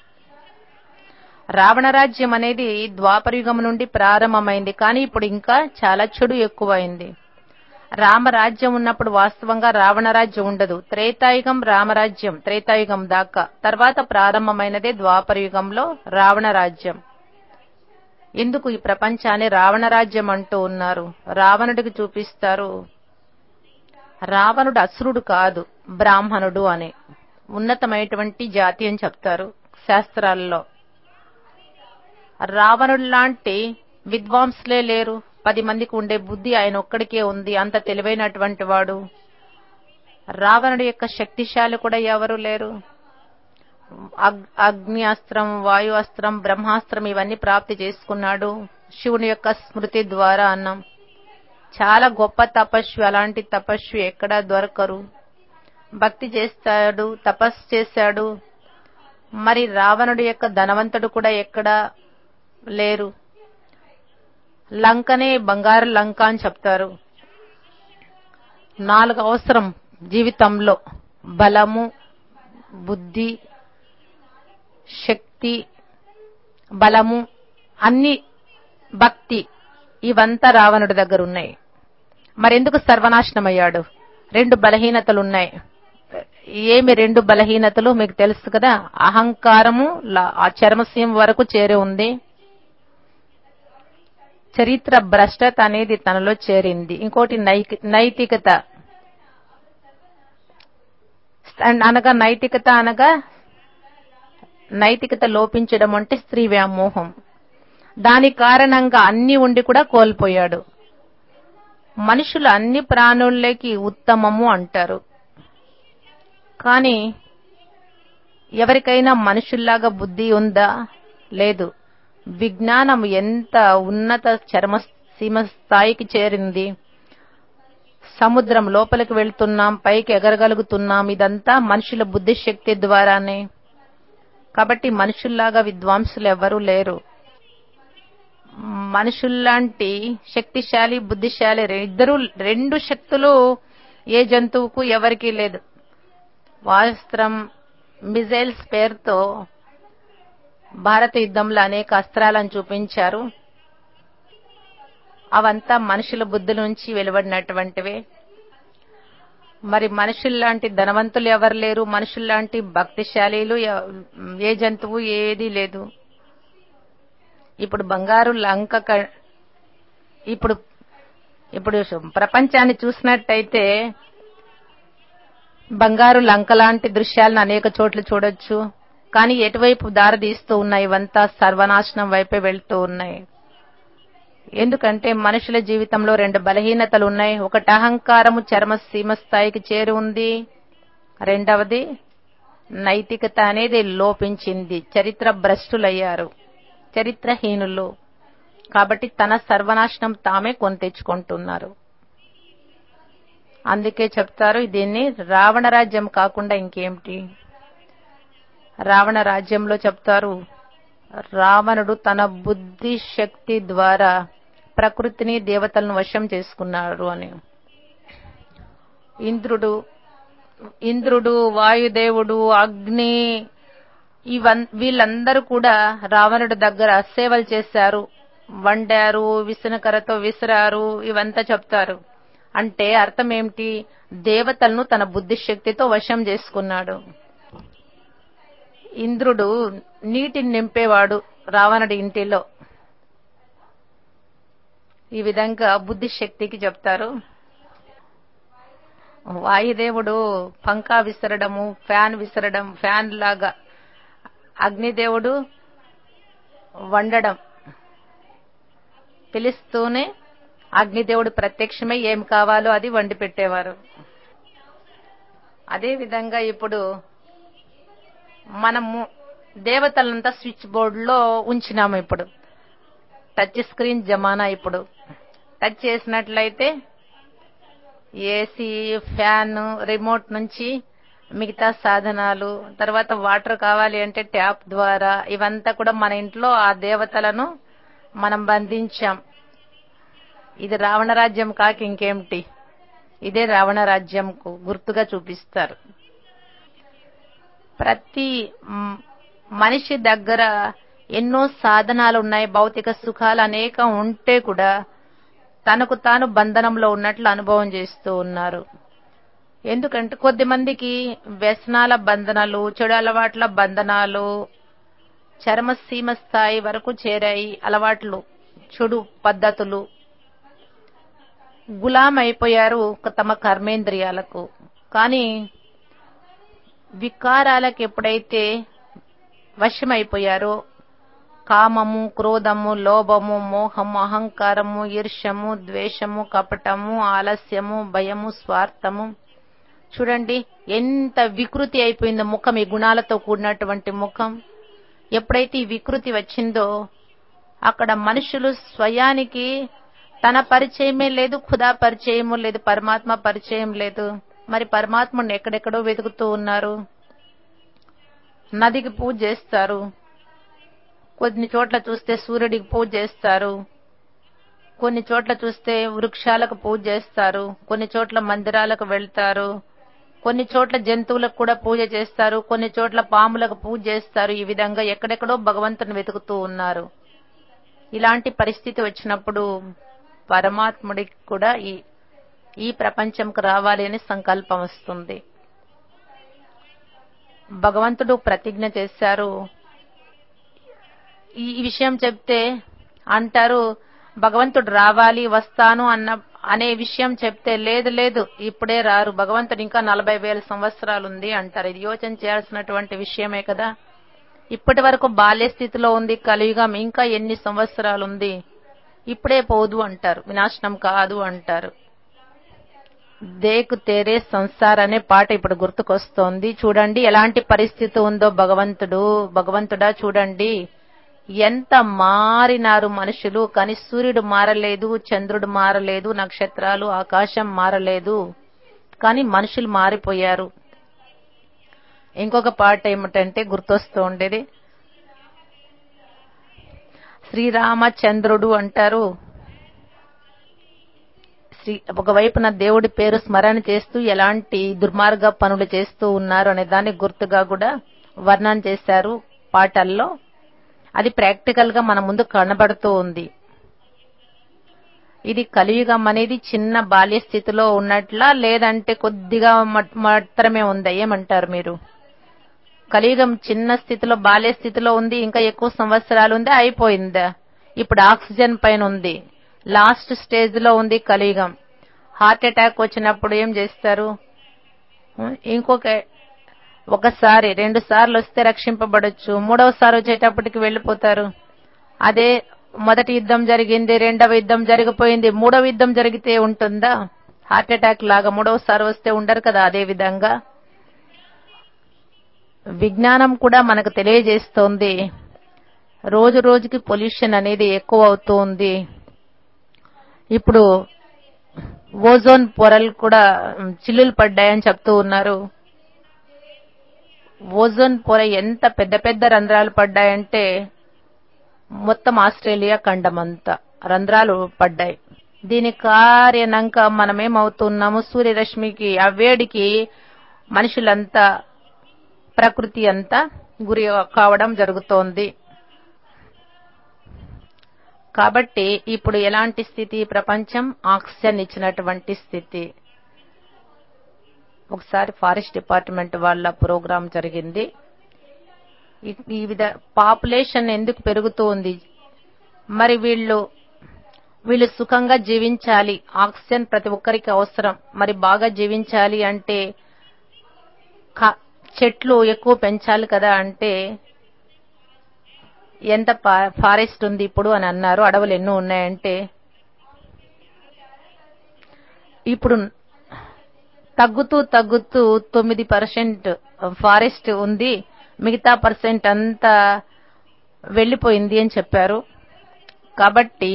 S1: రావణ రాజ్యం అనేది ద్వాపరయుగం నుండి ప్రారంభమైంది కానీ ఇప్పుడు ఇంకా చాలా చెడు ఎక్కువైంది రామరాజ్యం ఉన్నప్పుడు వాస్తవంగా రావణ రాజ్యం ఉండదు త్రేతాయుగం రామరాజ్యం త్రేతాయుగం దాకా తర్వాత ప్రారంభమైనదే ద్వాపరయుగంలో రావణ రాజ్యం ఎందుకు ఈ ప్రపంచాన్ని రావణ రాజ్యం అంటూ ఉన్నారు రావణుడికి చూపిస్తారు రావణుడు అసురుడు కాదు బ్రాహ్మణుడు అని ఉన్నతమైనటువంటి జాతి అని చెప్తారు శాస్త్రాల్లో రావణుడు లాంటి విద్వాంసులే లేరు పది మందికి ఉండే బుద్ధి ఆయన ఒక్కడికే ఉంది అంత తెలివైనటువంటి వాడు రావణుడి యొక్క శక్తిశాలి కూడా ఎవరు లేరు అగ్- అగ్ని అస్త్రం వాయు అస్త్రం బ్రహ్మాస్త్రం ఇవన్నీ ప్రాప్తి చేసుకున్నాడు శివుని యొక్క స్మృతి ద్వారా అన్నాం చాలా గొప్ప తపస్వి అలాంటి తపస్వి ఎక్కడా దొరకరు భక్తి చేస్తాడు తపస్సు చేశాడు మరి రావణుడి యొక్క ధనవంతుడు కూడా ఎక్కడా లేరు లంకనే బంగారు లంక అని చెప్తారు నాలుగు అవసరం జీవితంలో బలము బుద్ధి శక్తి బలము అన్ని భక్తి ఇవంతా రావణుడి దగ్గర ఉన్నాయి మరెందుకు సర్వనాశనమయ్యాడు రెండు బలహీనతలు ఉన్నాయి ఏమి రెండు బలహీనతలు మీకు తెలుసు కదా అహంకారము లా- ఆ చర్మసీమ వరకు చేరి ఉంది చరిత్ర భ్రష్టత అనేది తనలో చేరింది ఇంకోటి నైకి- నైతికత అండ్ అనగా నైతికత అనగా నైతికత లోపించడం అంటే స్త్రీ వ్యామోహం దాని కారణంగా అన్ని ఉండి కూడా కోల్పోయాడు మనుషులు అన్ని ప్రాణుల్లోకి ఉత్తమము అంటారు కానీ ఎవరికైనా మనుషుల్లాగా బుద్ధి ఉందా లేదు విజ్ఞానం ఎంత ఉన్నత చర్మ సీమ స్థాయికి చేరింది సముద్రం లోపలికి వెళ్తున్నాం పైకి ఎగరగలుగుతున్నాం ఇదంతా మనుషుల బుద్ధిశక్తి ద్వారానే కాబట్టి మనుషుల్లాగా విద్వాంసులు ఎవరూ లేరు మనుషుల్లాంటి శక్తిశాలి బుద్ధిశాలి రె- ఇద్దరు రెండు శక్తులు ఏ జంతువుకు ఎవరికీ లేదు వాస్త్రం మిజైల్స్ పేరుతో భారత యుద్ధంలో అనేక అస్త్రాలను చూపించారు అవంతా మనుషుల బుద్ధి నుంచి వెలువడినటువంటివే మరి మనుషుల్లాంటి ధనవంతులు ఎవరు లేరు మనుషుల్లాంటి భక్తిశాలీలు ఎవ- ఏ జంతువు ఏది లేదు ఇప్పుడు బంగారు లంక క- ఇప్పుడు ఇప్పుడు ప్రపంచాన్ని చూసినట్టయితే బంగారు లంక లాంటి దృశ్యాలను అనేక చోట్ల చూడొచ్చు కానీ ఎటువైపు దారి తీస్తూ ఉన్నాయి ఇవంతా సర్వనాశనం వైపే వెళ్తూ ఉన్నాయి ఎందుకంటే మనుషుల జీవితంలో రెండు బలహీనతలు ఉన్నాయి ఒకటి అహంకారము చర్మ సీమ స్థాయికి చేరి ఉంది రెండవది నైతికత అనేది లోపించింది చరిత్ర భ్రష్టులయ్యారు చరిత్రహీనులు కాబట్టి తన సర్వనాశనం తామే కొని తెచ్చుకుంటున్నారు అందుకే చెప్తారు దీన్ని రావణ రాజ్యం కాకుండా ఇంకేమిటి రావణ రాజ్యంలో చెప్తారు రావణుడు తన బుద్ధి శక్తి ద్వారా ప్రకృతిని దేవతలను వశం చేసుకున్నాడు అని ఇంద్రుడు ఇంద్రుడు వాయుదేవుడు అగ్ని ఇవన్ వీళ్ళందరూ కూడా రావణుడి దగ్గర సేవలు చేశారు వండారు విసనకరతో విసిరారు ఇవంతా చెప్తారు అంటే అర్థం ఏమిటి దేవతలను తన బుద్ధి శక్తితో వశం చేసుకున్నాడు ఇంద్రుడు నీటిని నింపేవాడు రావణుడి ఇంటిలో ఈ విధంగా బుద్ధి శక్తికి చెప్తారు వాయుదేవుడు పంకా విసరడము ఫ్యాన్ విసరడం ఫ్యాన్ లాగా అగ్నిదేవుడు వండడం పిలుస్తూనే అగ్నిదేవుడు ప్రత్యక్షమై ఏం కావాలో అది వండి పెట్టేవారు అదే విధంగా ఇప్పుడు మనము దేవతలంతా స్విచ్ బోర్డులో ఉంచినాము ఇప్పుడు టచ్ స్క్రీన్ జమానా ఇప్పుడు టచ్ చేసినట్లయితే ఏసీ ఫ్యాన్ రిమోట్ నుంచి మిగతా సాధనాలు తర్వాత వాటర్ కావాలి అంటే ట్యాప్ ద్వారా ఇవంతా కూడా మన ఇంట్లో ఆ దేవతలను మనం బంధించాం ఇది రావణ రాజ్యం కాక ఇంకేమిటి ఇదే రావణ రాజ్యంకు గుర్తుగా చూపిస్తారు ప్రతి మ్, మనిషి దగ్గర ఎన్నో సాధనాలు ఉన్నాయి భౌతిక సుఖాలు అనేకం ఉంటే కూడా తనకు తాను బంధనంలో ఉన్నట్లు అనుభవం చేస్తూ ఉన్నారు ఎందుకంటే కొద్ది మందికి వ్యసనాల బంధనాలు చెడు అలవాట్ల బంధనాలు చర్మసీమ స్థాయి వరకు చేరాయి అలవాట్లు చెడు పద్ధతులు గులాం అయిపోయారు తమ కర్మేంద్రియాలకు కానీ వికారాలకు ఎప్పుడైతే వశమైపోయారో కామము క్రోధము లోభము మోహము అహంకారము ఈర్ష్యము ద్వేషము కపటము ఆలస్యము భయము స్వార్థము చూడండి ఎంత వికృతి అయిపోయిందో ముఖం ఈ గుణాలతో కూడినటువంటి ముఖం ఎప్పుడైతే ఈ వికృతి వచ్చిందో అక్కడ మనుషులు స్వయానికి తన పరిచయమే లేదు ఖుదా పరిచయము లేదు పరమాత్మ పరిచయం లేదు మరి పరమాత్మను ఎక్కడెక్కడో వెతుకుతూ ఉన్నారు నదికి పూజ చేస్తారు కొన్ని చోట్ల చూస్తే సూర్యుడికి పూజ చేస్తారు కొన్ని చోట్ల చూస్తే వృక్షాలకు పూజ చేస్తారు కొన్ని చోట్ల మందిరాలకు వెళ్తారు కొన్ని చోట్ల జంతువులకు కూడా పూజ చేస్తారు కొన్ని చోట్ల పాములకు పూజ చేస్తారు ఈ విధంగా ఎక్కడెక్కడో భగవంతుని వెతుకుతూ ఉన్నారు ఇలాంటి పరిస్థితి వచ్చినప్పుడు పరమాత్ముడికి కూడా ఈ ఈ ప్రపంచంకు రావాలి అని సంకల్పం వస్తుంది భగవంతుడు ప్రతిజ్ఞ చేశారు ఈ ఈ విషయం చెప్తే అంటారు భగవంతుడు రావాలి వస్తాను అన్న అనే విషయం చెప్తే లేదు లేదు ఇప్పుడే రారు భగవంతుడు ఇంకా నలభై వేల సంవత్సరాలు ఉంది అంటారు ఇది యోచన చేయాల్సినటువంటి విషయమే కదా ఇప్పటి వరకు బాల్య స్థితిలో ఉంది కలియుగం ఇంకా ఎన్ని సంవత్సరాలు ఉంది ఇప్పుడే పోదు అంటారు వినాశనం కాదు అంటారు దేకు తేరే సంసార్ అనే పాట ఇప్పుడు గుర్తుకొస్తోంది చూడండి ఎలాంటి పరిస్థితి ఉందో భగవంతుడు భగవంతుడా చూడండి ఎంత మారినారు మనుషులు కానీ సూర్యుడు మారలేదు చంద్రుడు మారలేదు నక్షత్రాలు ఆకాశం మారలేదు కానీ మనుషులు మారిపోయారు ఇంకొక పాట ఏమిటంటే గుర్తొస్తూ ఉండేది శ్రీరామచంద్రుడు అంటారు శ్రీ ఒకవైపున దేవుడి పేరు స్మరణ చేస్తూ ఎలాంటి దుర్మార్గ పనులు చేస్తూ ఉన్నారు అనే దానికి గుర్తుగా కూడా వర్ణన చేశారు పాటల్లో అది ప్రాక్టికల్ గా మన ముందు కనబడుతూ ఉంది ఇది కలియుగం అనేది చిన్న బాల్య స్థితిలో ఉన్నట్లా లేదంటే కొద్దిగా మట్- మాత్రమే ఉందా ఏమంటారు మీరు కలియుగం చిన్న స్థితిలో బాల్య స్థితిలో ఉంది ఇంకా ఎక్కువ సంవత్సరాలు ఉంది అయిపోయిందా ఇప్పుడు ఆక్సిజన్ పైన ఉంది లాస్ట్ స్టేజ్ లో ఉంది కలియుగం హార్ట్ అటాక్ వచ్చినప్పుడు ఏం చేస్తారు ఇంకొక ఒకసారి రెండు సార్లు వస్తే రక్షింపబడొచ్చు మూడవసారి వచ్చేటప్పటికి వెళ్ళిపోతారు అదే మొదటి యుద్ధం జరిగింది రెండవ యుద్ధం జరిగిపోయింది మూడవ యుద్ధం జరిగితే ఉంటుందా హార్ట్ అటాక్ లాగా మూడవసారి వస్తే ఉండరు కదా అదే విధంగా విజ్ఞానం కూడా మనకు తెలియజేస్తోంది రోజు రోజుకి పొల్యూషన్ అనేది ఎక్కువ అవుతూ ఉంది ఇప్పుడు ఓజోన్ పొరలు కూడా చిల్లులు పడ్డాయని చెప్తూ ఉన్నారు ఓజోన్ పొర ఎంత పెద్ద పెద్ద రంధ్రాలు పడ్డాయంటే మొత్తం ఆస్ట్రేలియా ఖండమంతా రంధ్రాలు పడ్డాయి దీని కారణంగా మనమేమవుతున్నాము సూర్యరశ్మికి ఆ వేడికి మనుషులంతా ప్రకృతి అంతా గురి కావడం జరుగుతోంది కాబట్టి ఇప్పుడు ఎలాంటి స్థితి ప్రపంచం ఆక్సిజన్ ఇచ్చినటువంటి స్థితి ఒకసారి ఫారెస్ట్ డిపార్ట్మెంట్ వాళ్ళ ప్రోగ్రాం జరిగింది ఈ- ఈ విధ పాపులేషన్ ఎందుకు పెరుగుతూ ఉంది మరి వీళ్ళు వీళ్ళు సుఖంగా జీవించాలి ఆక్సిజన్ ప్రతి ఒక్కరికి అవసరం మరి బాగా జీవించాలి అంటే క- చెట్లు ఎక్కువ పెంచాలి కదా అంటే ఎంత పా- ఫారెస్ట్ ఉంది ఇప్పుడు అని అన్నారు అడవులు ఎన్నో ఉన్నాయంటే ఇప్పుడు తగ్గుతూ తగ్గుతూ తొమ్మిది పర్సెంట్ ఫారెస్ట్ ఉంది మిగతా పర్సెంట్ అంతా వెళ్ళిపోయింది అని చెప్పారు కాబట్టి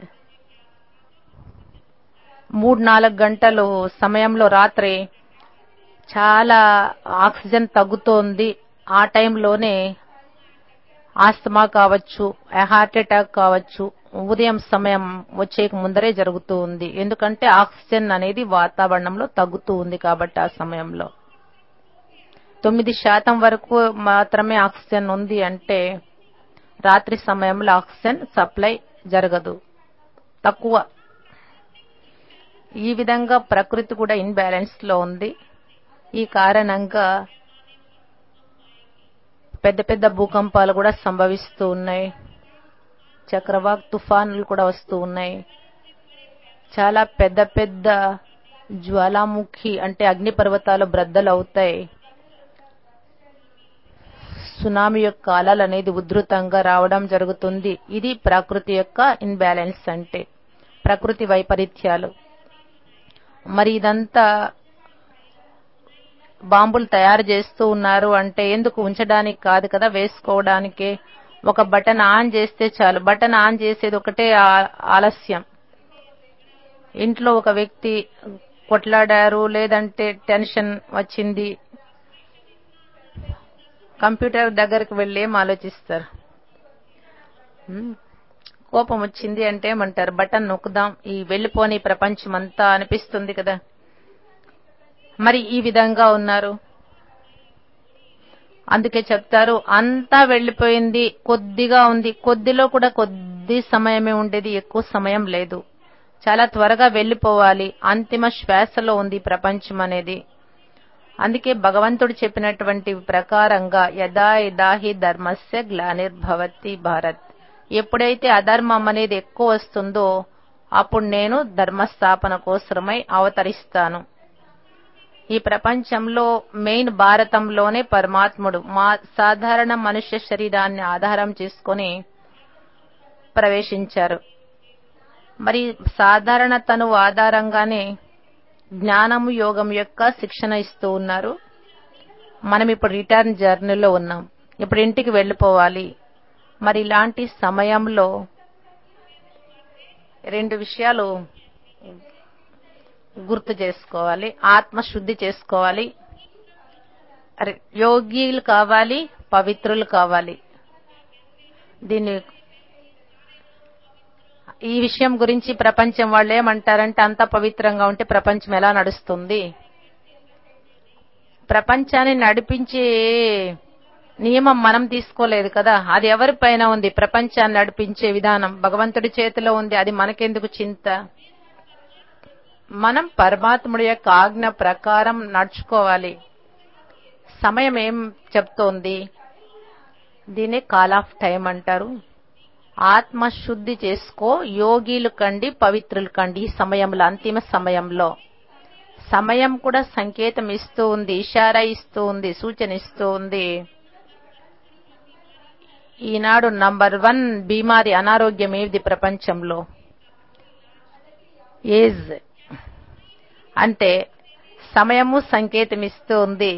S1: మూడు నాలుగు గంటలు సమయంలో రాత్రి చాలా ఆక్సిజన్ తగ్గుతోంది ఆ టైంలోనే ఆస్తమా కావచ్చు హార్ట్ అటాక్ కావచ్చు ఉదయం సమయం వచ్చే ముందరే జరుగుతూ ఉంది ఎందుకంటే ఆక్సిజన్ అనేది వాతావరణంలో తగ్గుతూ ఉంది కాబట్టి ఆ సమయంలో తొమ్మిది శాతం వరకు మాత్రమే ఆక్సిజన్ ఉంది అంటే రాత్రి సమయంలో ఆక్సిజన్ సప్లై జరగదు తక్కువ ఈ విధంగా ప్రకృతి కూడా ఇన్బ్యాలెన్స్ లో ఉంది ఈ కారణంగా పెద్ద పెద్ద భూకంపాలు కూడా సంభవిస్తూ ఉన్నాయి చక్రవాక్ తుఫానులు కూడా వస్తూ ఉన్నాయి చాలా పెద్ద పెద్ద జ్వాలాముఖి అంటే అగ్నిపర్వతాలు బ్రద్దలు అవుతాయి సునామీ యొక్క అలలు అనేది ఉధృతంగా రావడం జరుగుతుంది ఇది ప్రకృతి యొక్క ఇన్బ్యాలెన్స్ అంటే ప్రకృతి వైపరీత్యాలు మరి ఇదంతా బాంబులు తయారు చేస్తూ ఉన్నారు అంటే ఎందుకు ఉంచడానికి కాదు కదా వేసుకోవడానికే ఒక బటన్ ఆన్ చేస్తే చాలు బటన్ ఆన్ చేసేది ఒకటే ఆ- ఆలస్యం ఇంట్లో ఒక వ్యక్తి కొట్లాడారు లేదంటే టెన్షన్ వచ్చింది కంప్యూటర్ దగ్గరికి వెళ్ళి ఏం ఆలోచిస్తారు హ్మ్. కోపం వచ్చింది అంటే ఏమంటారు బటన్ నొక్కుదాం ఈ వెళ్ళిపోని ప్రపంచం అంతా అనిపిస్తుంది కదా మరి ఈ విధంగా ఉన్నారు అందుకే చెప్తారు అంతా వెళ్ళిపోయింది కొద్దిగా ఉంది కొద్దిలో కూడా కొద్ది సమయమే ఉండేది ఎక్కువ సమయం లేదు చాలా త్వరగా వెళ్ళిపోవాలి అంతిమ శ్వాసలో ఉంది ప్రపంచం అనేది అందుకే భగవంతుడు చెప్పినటువంటి ప్రకారంగా యదా యదా హి ధర్మస్య గ్లానిర్భవతి భారత్ ఎప్పుడైతే అధర్మం అనేది ఎక్కువ వస్తుందో అప్పుడు నేను ధర్మస్థాపన కోసమై అవతరిస్తాను ఈ ప్రపంచంలో మెయిన్ భారతంలోనే పరమాత్ముడు మా సాధారణ మనుష్య శరీరాన్ని ఆధారం చేసుకొని ప్రవేశించారు మరి సాధారణ తను ఆధారంగానే జ్ఞానము యోగం యొక్క శిక్షణ ఇస్తూ ఉన్నారు మనం ఇప్పుడు రిటర్న్ జర్నీలో ఉన్నాం ఇప్పుడు ఇంటికి వెళ్ళిపోవాలి మరి ఇలాంటి సమయంలో రెండు విషయాలు గుర్తు చేసుకోవాలి ఆత్మశుద్ధి చేసుకోవాలి అరే, యోగిలు కావాలి పవిత్రులు కావాలి దీన్ని ఈ విషయం గురించి ప్రపంచం వాళ్ళు ఏమంటారంటే అంత పవిత్రంగా ఉంటే ప్రపంచం ఎలా నడుస్తుంది ప్రపంచాన్ని నడిపించే నియమం మనం తీసుకోలేదు కదా అది ఎవరి పైన ఉంది ప్రపంచాన్ని నడిపించే విధానం భగవంతుడి చేతిలో ఉంది అది మనకెందుకు చింత మనం పరమాత్ముడి యొక్క ఆజ్ఞ ప్రకారం నడుచుకోవాలి సమయం ఏం చెప్తోంది దీన్ని కాల్ ఆఫ్ టైం అంటారు ఆత్మశుద్ధి చేసుకో యోగిలు కండి పవిత్రులు కండి ఈ సమయంలో అంతిమ సమయంలో సమయం కూడా సంకేతం ఇస్తూ ఉంది ఇషారా ఇస్తూ ఉంది సూచన ఇస్తూ ఉంది ఈనాడు నంబర్ వన్ బీమారి అనారోగ్యం ఏది ప్రపంచంలో ఏజ్ అంటే సమయము సంకేతం ఇస్తూ ఉంది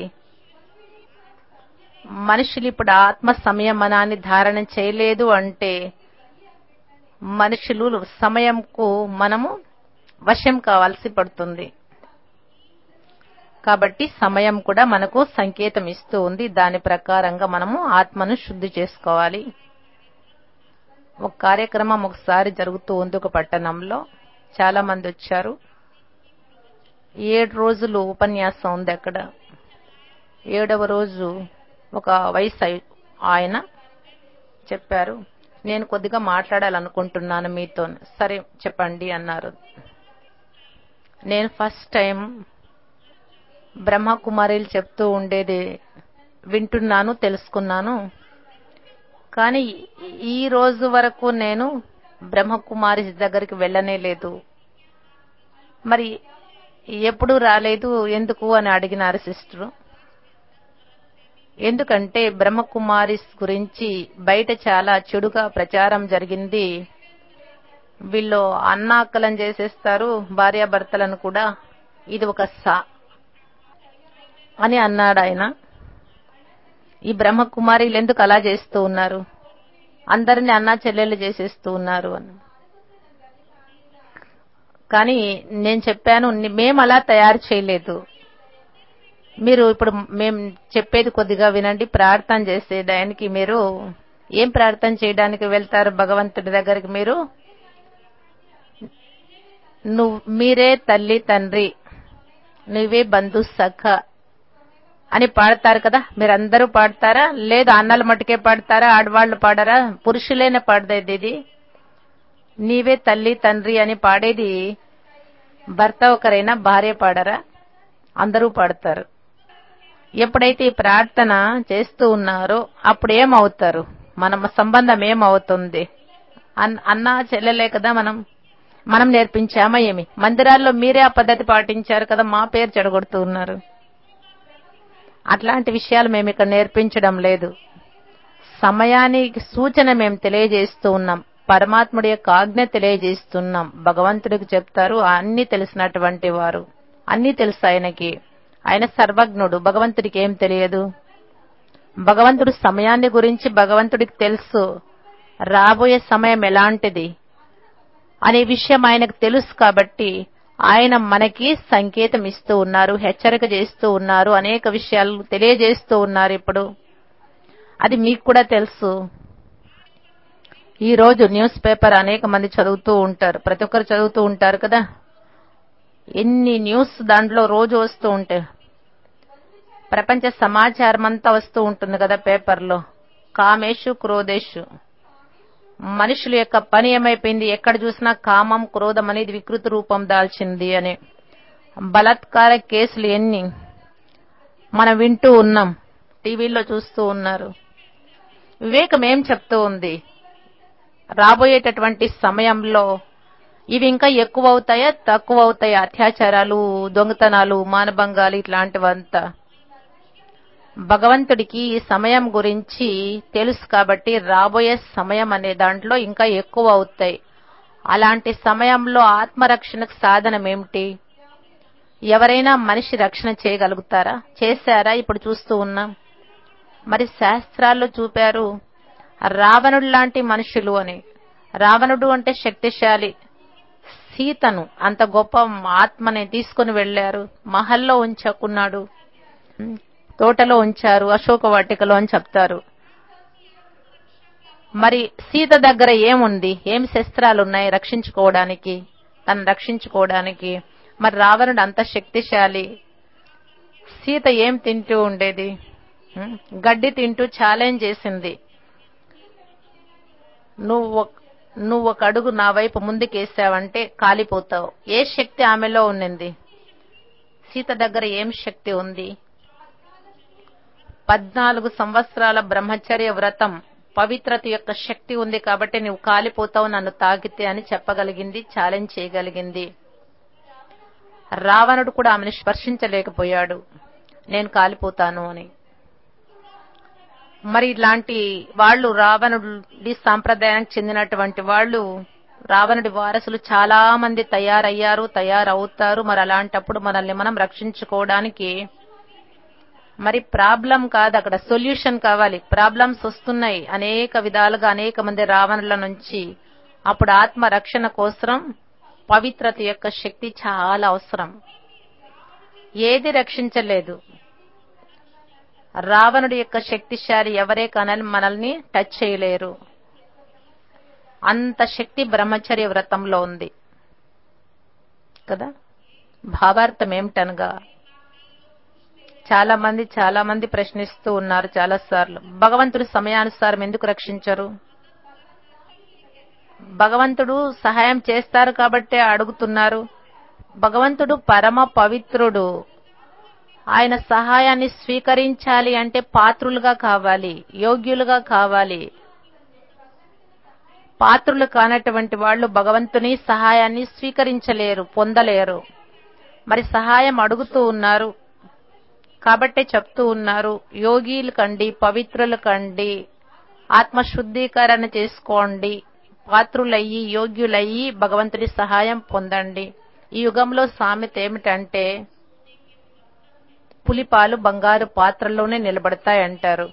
S1: మనుషులు ఇప్పుడు ఆత్మ సంయమనాన్ని ధారణ చేయలేదు అంటే మనుషులు సమయంకు మనము వశం కావాల్సి పడుతుంది కాబట్టి సమయం కూడా మనకు సంకేతం ఇస్తూ ఉంది దాని ప్రకారంగా మనము ఆత్మను శుద్ధి చేసుకోవాలి ఒక కార్యక్రమం ఒకసారి జరుగుతూ ఉంది ఒక పట్టణంలో చాలా మంది వచ్చారు ఏడు రోజులు ఉపన్యాసం ఉంది అక్కడ ఏడవ రోజు ఒక వయసు అయి- ఆయన చెప్పారు నేను కొద్దిగా మాట్లాడాలనుకుంటున్నాను మీతో సరే చెప్పండి అన్నారు నేను ఫస్ట్ టైం బ్రహ్మకుమారీలు చెప్తూ ఉండేది వింటున్నాను తెలుసుకున్నాను కానీ ఈ రోజు వరకు నేను బ్రహ్మకుమారి దగ్గరికి వెళ్ళనే లేదు మరి ఎప్పుడు రాలేదు ఎందుకు అని అడిగినారు సిస్టరు ఎందుకంటే బ్రహ్మకుమారిస్ గురించి బయట చాలా చెడుగా ప్రచారం జరిగింది వీళ్ళు అన్నాకలం చేసేస్తారు భార్యాభర్తలను కూడా ఇది ఒక సా అని అన్నాడు ఆయన ఈ బ్రహ్మకుమారీలు ఎందుకు అలా చేస్తూ ఉన్నారు అందరిని అన్నా చెల్లెళ్ళు చేసేస్తూ ఉన్నారు అని కానీ నేను చెప్పాను ని- మేము అలా తయారు చేయలేదు మీరు ఇప్పుడు మేము చెప్పేది కొద్దిగా వినండి ప్రార్థన చేసే దానికి మీరు ఏం ప్రార్థన చేయడానికి వెళ్తారు భగవంతుడి దగ్గరికి మీరు నువ్వు మీరే తల్లి తండ్రి నువ్వే బంధు సఖ అని పాడతారు కదా మీరందరూ పాడతారా లేదు అన్నల మటుకే పాడతారా ఆడవాళ్ళు పాడరా పురుషులేనే పాడేది ఇది నీవే తల్లి తండ్రి అని పాడేది భర్త ఒకరైనా భార్య పాడరా అందరూ పాడతారు ఎప్పుడైతే ఈ ప్రార్థన చేస్తూ ఉన్నారో అప్పుడు ఏమవుతారు మన సంబంధం ఏమవుతుంది అన్- అన్న చెల్లెలే కదా మనం మనం నేర్పించామా ఏమి మందిరాల్లో మీరే ఆ పద్ధతి పాటించారు కదా మా పేరు చెడగొడుతూ ఉన్నారు అట్లాంటి విషయాలు మేము ఇక్కడ నేర్పించడం లేదు సమయానికి సూచన మేము తెలియజేస్తూ ఉన్నాం పరమాత్ముడి యొక్క ఆజ్ఞ తెలియజేస్తున్నాం భగవంతుడికి చెప్తారు అన్ని తెలిసినటువంటి వారు అన్ని తెలుసు ఆయనకి ఆయన సర్వజ్ఞుడు భగవంతుడికి ఏం తెలియదు భగవంతుడు సమయాన్ని గురించి భగవంతుడికి తెలుసు రాబోయే సమయం ఎలాంటిది అనే విషయం ఆయనకు తెలుసు కాబట్టి ఆయన మనకి సంకేతం ఇస్తూ ఉన్నారు హెచ్చరిక చేస్తూ ఉన్నారు అనేక విషయాలు తెలియజేస్తూ ఉన్నారు ఇప్పుడు అది మీకు కూడా తెలుసు ఈ రోజు న్యూస్ పేపర్ అనేక మంది చదువుతూ ఉంటారు ప్రతి ఒక్కరు చదువుతూ ఉంటారు కదా ఎన్ని న్యూస్ దాంట్లో రోజు వస్తూ ఉంటాయి ప్రపంచ సమాచారం అంతా వస్తూ ఉంటుంది కదా పేపర్లో కామేషు క్రోధేషు మనుషుల యొక్క పని ఏమైపోయింది ఎక్కడ చూసినా కామం క్రోధం అనేది వికృత రూపం దాల్చింది అని బలాత్కార కేసులు ఎన్ని మనం వింటూ ఉన్నాం టీవీలో చూస్తూ ఉన్నారు వివేకం ఏం చెప్తూ ఉంది రాబోయేటటువంటి సమయంలో ఇవి ఇంకా ఎక్కువ అవుతాయా తక్కువ అవుతాయా అత్యాచారాలు దొంగతనాలు మానభంగాలు ఇట్లాంటివంతా భగవంతుడికి ఈ సమయం గురించి తెలుసు కాబట్టి రాబోయే సమయం అనే దాంట్లో ఇంకా ఎక్కువ అవుతాయి అలాంటి సమయంలో ఆత్మరక్షణకు సాధనం ఏమిటి ఎవరైనా మనిషి రక్షణ చేయగలుగుతారా చేశారా ఇప్పుడు చూస్తూ ఉన్నాం మరి శాస్త్రాల్లో చూపారు రావణుడు లాంటి మనుషులు అని రావణుడు అంటే శక్తిశాలి సీతను అంత గొప్ప ఆత్మని తీసుకుని వెళ్లారు మహల్లో ఉంచుకున్నాడు తోటలో ఉంచారు అశోక వాటికలో అని చెప్తారు మరి సీత దగ్గర ఏముంది ఏం శస్త్రాలు ఉన్నాయి రక్షించుకోవడానికి తను రక్షించుకోవడానికి మరి రావణుడు అంత శక్తిశాలి సీత ఏం తింటూ ఉండేది ఉం? గడ్డి తింటూ ఛాలెంజ్ చేసింది నువ్వు ఒక- నువ్వు ఒక అడుగు నా వైపు ముందుకేసావంటే కాలిపోతావు ఏ శక్తి ఆమెలో ఉన్నింది సీత దగ్గర ఏం శక్తి ఉంది పద్నాలుగు సంవత్సరాల బ్రహ్మచర్య వ్రతం పవిత్రత యొక్క శక్తి ఉంది కాబట్టి నువ్వు కాలిపోతావు నన్ను తాకితే అని చెప్పగలిగింది ఛాలెంజ్ చేయగలిగింది రావణుడు కూడా ఆమెను స్పర్శించలేకపోయాడు నేను కాలిపోతాను అని మరి ఇలాంటి వాళ్ళు రావణుడి సాంప్రదాయానికి చెందినటువంటి వాళ్ళు రావణుడి వారసులు చాలా మంది తయారయ్యారు తయారవుతారు మరి అలాంటప్పుడు మనల్ని మనం రక్షించుకోవడానికి మరి ప్రాబ్లం కాదు అక్కడ సొల్యూషన్ కావాలి ప్రాబ్లమ్స్ వస్తున్నాయి అనేక విధాలుగా అనేక మంది రావణుల నుంచి అప్పుడు ఆత్మ రక్షణ కోసం పవిత్రత యొక్క శక్తి చాలా అవసరం ఏది రక్షించలేదు రావణుడి యొక్క శక్తిశాలి ఎవరే కానీ మనల్ని టచ్ చేయలేరు అంత శక్తి బ్రహ్మచర్య వ్రతంలో ఉంది కదా భావార్థం ఏమిటనగా చాలా మంది చాలా మంది ప్రశ్నిస్తూ ఉన్నారు చాలా సార్లు భగవంతుడు సమయానుసారం ఎందుకు రక్షించరు భగవంతుడు సహాయం చేస్తారు కాబట్టే అడుగుతున్నారు భగవంతుడు పరమ పవిత్రుడు ఆయన సహాయాన్ని స్వీకరించాలి అంటే పాత్రులుగా కావాలి యోగ్యులుగా కావాలి పాత్రులు కానటువంటి వాళ్ళు భగవంతుని సహాయాన్ని స్వీకరించలేరు పొందలేరు మరి సహాయం అడుగుతూ ఉన్నారు కాబట్టే చెప్తూ ఉన్నారు యోగిలు కండి పవిత్రులు కండి ఆత్మశుద్ధీకరణ చేసుకోండి పాత్రులయ్యి యోగ్యులయ్యి భగవంతుడి సహాయం పొందండి ఈ యుగంలో సామెత ఏమిటంటే పులిపాలు బంగారు పాత్రలోనే నిలబడతాయంటారు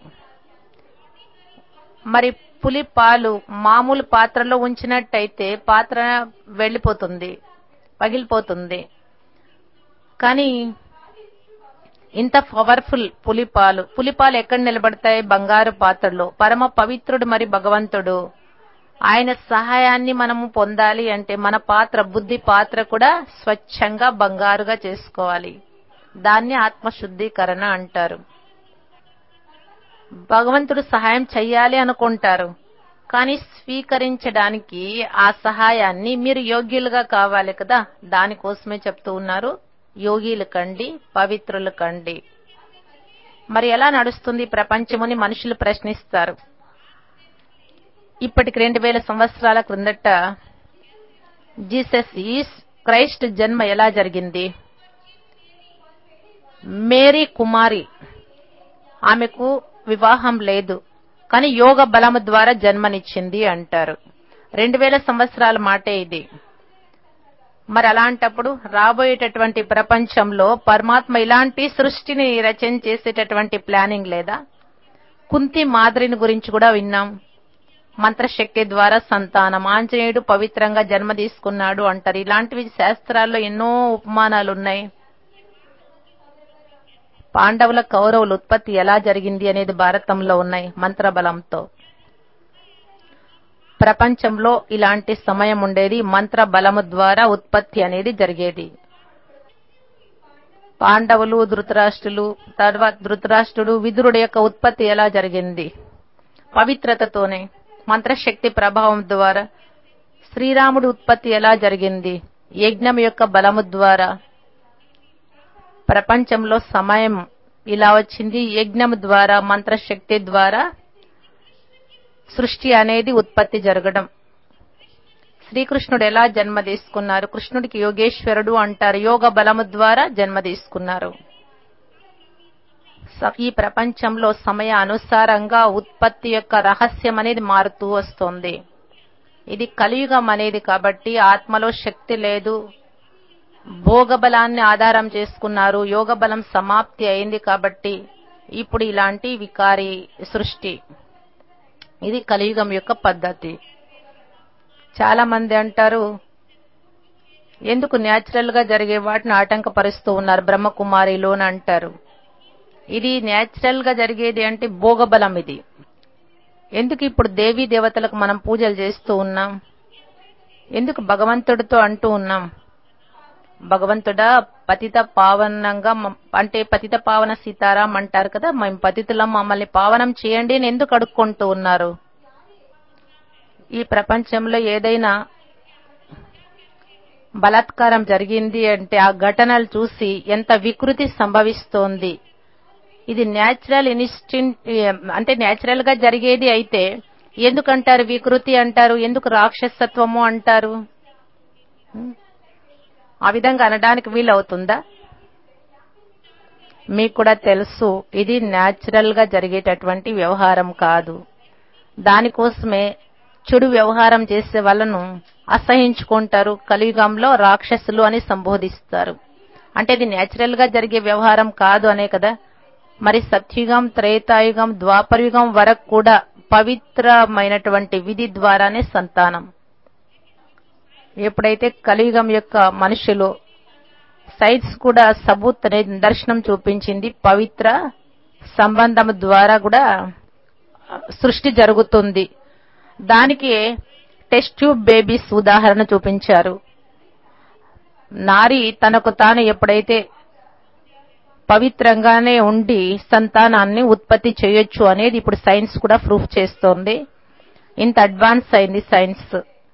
S1: మరి పులి పాలు మామూలు పాత్రలో ఉంచినట్టయితే పాత్ర వెళ్ళిపోతుంది పగిలిపోతుంది కానీ ఇంత పవర్ఫుల్ పులిపాలు పులిపాలు ఎక్కడ నిలబడతాయి బంగారు పాత్రలో పరమ పవిత్రుడు మరి భగవంతుడు ఆయన సహాయాన్ని మనము పొందాలి అంటే మన పాత్ర బుద్ధి పాత్ర కూడా స్వచ్ఛంగా బంగారుగా చేసుకోవాలి దాన్ని ఆత్మశుద్ధీకరణ అంటారు భగవంతుడు సహాయం చెయ్యాలి అనుకుంటారు కానీ స్వీకరించడానికి ఆ సహాయాన్ని మీరు యోగ్యులుగా కావాలి కదా దానికోసమే చెప్తూ ఉన్నారు యోగిలు కండి పవిత్రులు కండి మరి ఎలా నడుస్తుంది ప్రపంచముని మనుషులు ప్రశ్నిస్తారు ఇప్పటికి రెండు వేల సంవత్సరాల క్రిందట జీసస్ ఈస్ క్రైస్ట్ జన్మ ఎలా జరిగింది మేరీ కుమారి ఆమెకు వివాహం లేదు కానీ యోగ బలము ద్వారా జన్మనిచ్చింది అంటారు రెండు వేల సంవత్సరాల మాటే ఇది మరి అలాంటప్పుడు రాబోయేటటువంటి ప్రపంచంలో పరమాత్మ ఇలాంటి సృష్టిని రచన చేసేటటువంటి ప్లానింగ్ లేదా కుంతి మాదిరిని గురించి కూడా విన్నాం మంత్రశక్తి ద్వారా సంతానం ఆంజనేయుడు పవిత్రంగా జన్మ తీసుకున్నాడు అంటారు ఇలాంటివి శాస్త్రాల్లో ఎన్నో ఉపమానాలు ఉన్నాయి పాండవుల కౌరవుల ఉత్పత్తి ఎలా జరిగింది అనేది భారతంలో ఉన్నాయి మంత్రబలంతో ప్రపంచంలో ఇలాంటి సమయం ఉండేది మంత్ర బలము ద్వారా ఉత్పత్తి అనేది జరిగేది పాండవులు ధృతరాష్ట్రులు తర్వాత ధృతరాష్ట్రుడు విదురుడు యొక్క ఉత్పత్తి ఎలా జరిగింది పవిత్రతతోనే మంత్రశక్తి ప్రభావం ద్వారా శ్రీరాముడి ఉత్పత్తి ఎలా జరిగింది యజ్ఞం యొక్క బలము ద్వారా ప్రపంచంలో సమయం ఇలా వచ్చింది యజ్ఞం ద్వారా మంత్రశక్తి ద్వారా సృష్టి అనేది ఉత్పత్తి జరగడం శ్రీకృష్ణుడు ఎలా జన్మ తీసుకున్నారు కృష్ణుడికి యోగేశ్వరుడు అంటారు యోగ బలము ద్వారా జన్మ తీసుకున్నారు ఈ ప్రపంచంలో సమయ అనుసారంగా ఉత్పత్తి యొక్క రహస్యం అనేది మారుతూ వస్తుంది ఇది కలియుగం అనేది కాబట్టి ఆత్మలో శక్తి లేదు భోగబలాన్ని ఆధారం చేసుకున్నారు యోగ బలం సమాప్తి అయింది కాబట్టి ఇప్పుడు ఇలాంటి వికారి సృష్టి ఇది కలియుగం యొక్క పద్ధతి చాలా మంది అంటారు ఎందుకు న్యాచురల్ గా జరిగే వాటిని ఆటంకపరుస్తూ ఉన్నారు బ్రహ్మకుమారిలో అని అంటారు ఇది న్యాచురల్ గా జరిగేది అంటే భోగబలం ఇది ఎందుకు ఇప్పుడు దేవీ దేవతలకు మనం పూజలు చేస్తూ ఉన్నాం ఎందుకు భగవంతుడితో అంటూ ఉన్నాం భగవంతుడా పతిత పావనంగా అంటే పతిత పావన సీతారాం అంటారు కదా మేము పతితులం మమ్మల్ని పావనం చేయండి అని ఎందుకు అడుక్కుంటూ ఉన్నారు ఈ ప్రపంచంలో ఏదైనా బలాత్కారం జరిగింది అంటే ఆ ఘటనలు చూసి ఎంత వికృతి సంభవిస్తోంది ఇది న్యాచురల్ ఇన్స్టింట్ అంటే న్యాచురల్ గా జరిగేది అయితే ఎందుకంటారు వికృతి అంటారు ఎందుకు రాక్షసత్వము అంటారు ఆ విధంగా అనడానికి వీలవుతుందా మీకు కూడా తెలుసు ఇది న్యాచురల్ గా జరిగేటటువంటి వ్యవహారం కాదు దానికోసమే చెడు వ్యవహారం చేసే వాళ్ళను అసహించుకుంటారు కలియుగంలో రాక్షసులు అని సంబోధిస్తారు అంటే ఇది న్యాచురల్ గా జరిగే వ్యవహారం కాదు అనే కదా మరి సత్యుగం త్రేతాయుగం ద్వాపరయుగం వరకు కూడా పవిత్రమైనటువంటి విధి ద్వారానే సంతానం ఎప్పుడైతే కలియుగం యొక్క మనుషులు సైన్స్ కూడా సబూత్ అనేది నిదర్శనం చూపించింది పవిత్ర సంబంధం ద్వారా కూడా సృష్టి జరుగుతుంది దానికి టెస్ట్ ట్యూబ్ బేబీస్ ఉదాహరణ చూపించారు నారి తనకు తాను ఎప్పుడైతే పవిత్రంగానే ఉండి సంతానాన్ని ఉత్పత్తి చేయొచ్చు అనేది ఇప్పుడు సైన్స్ కూడా ప్రూఫ్ చేస్తోంది ఇంత అడ్వాన్స్ అయింది సైన్స్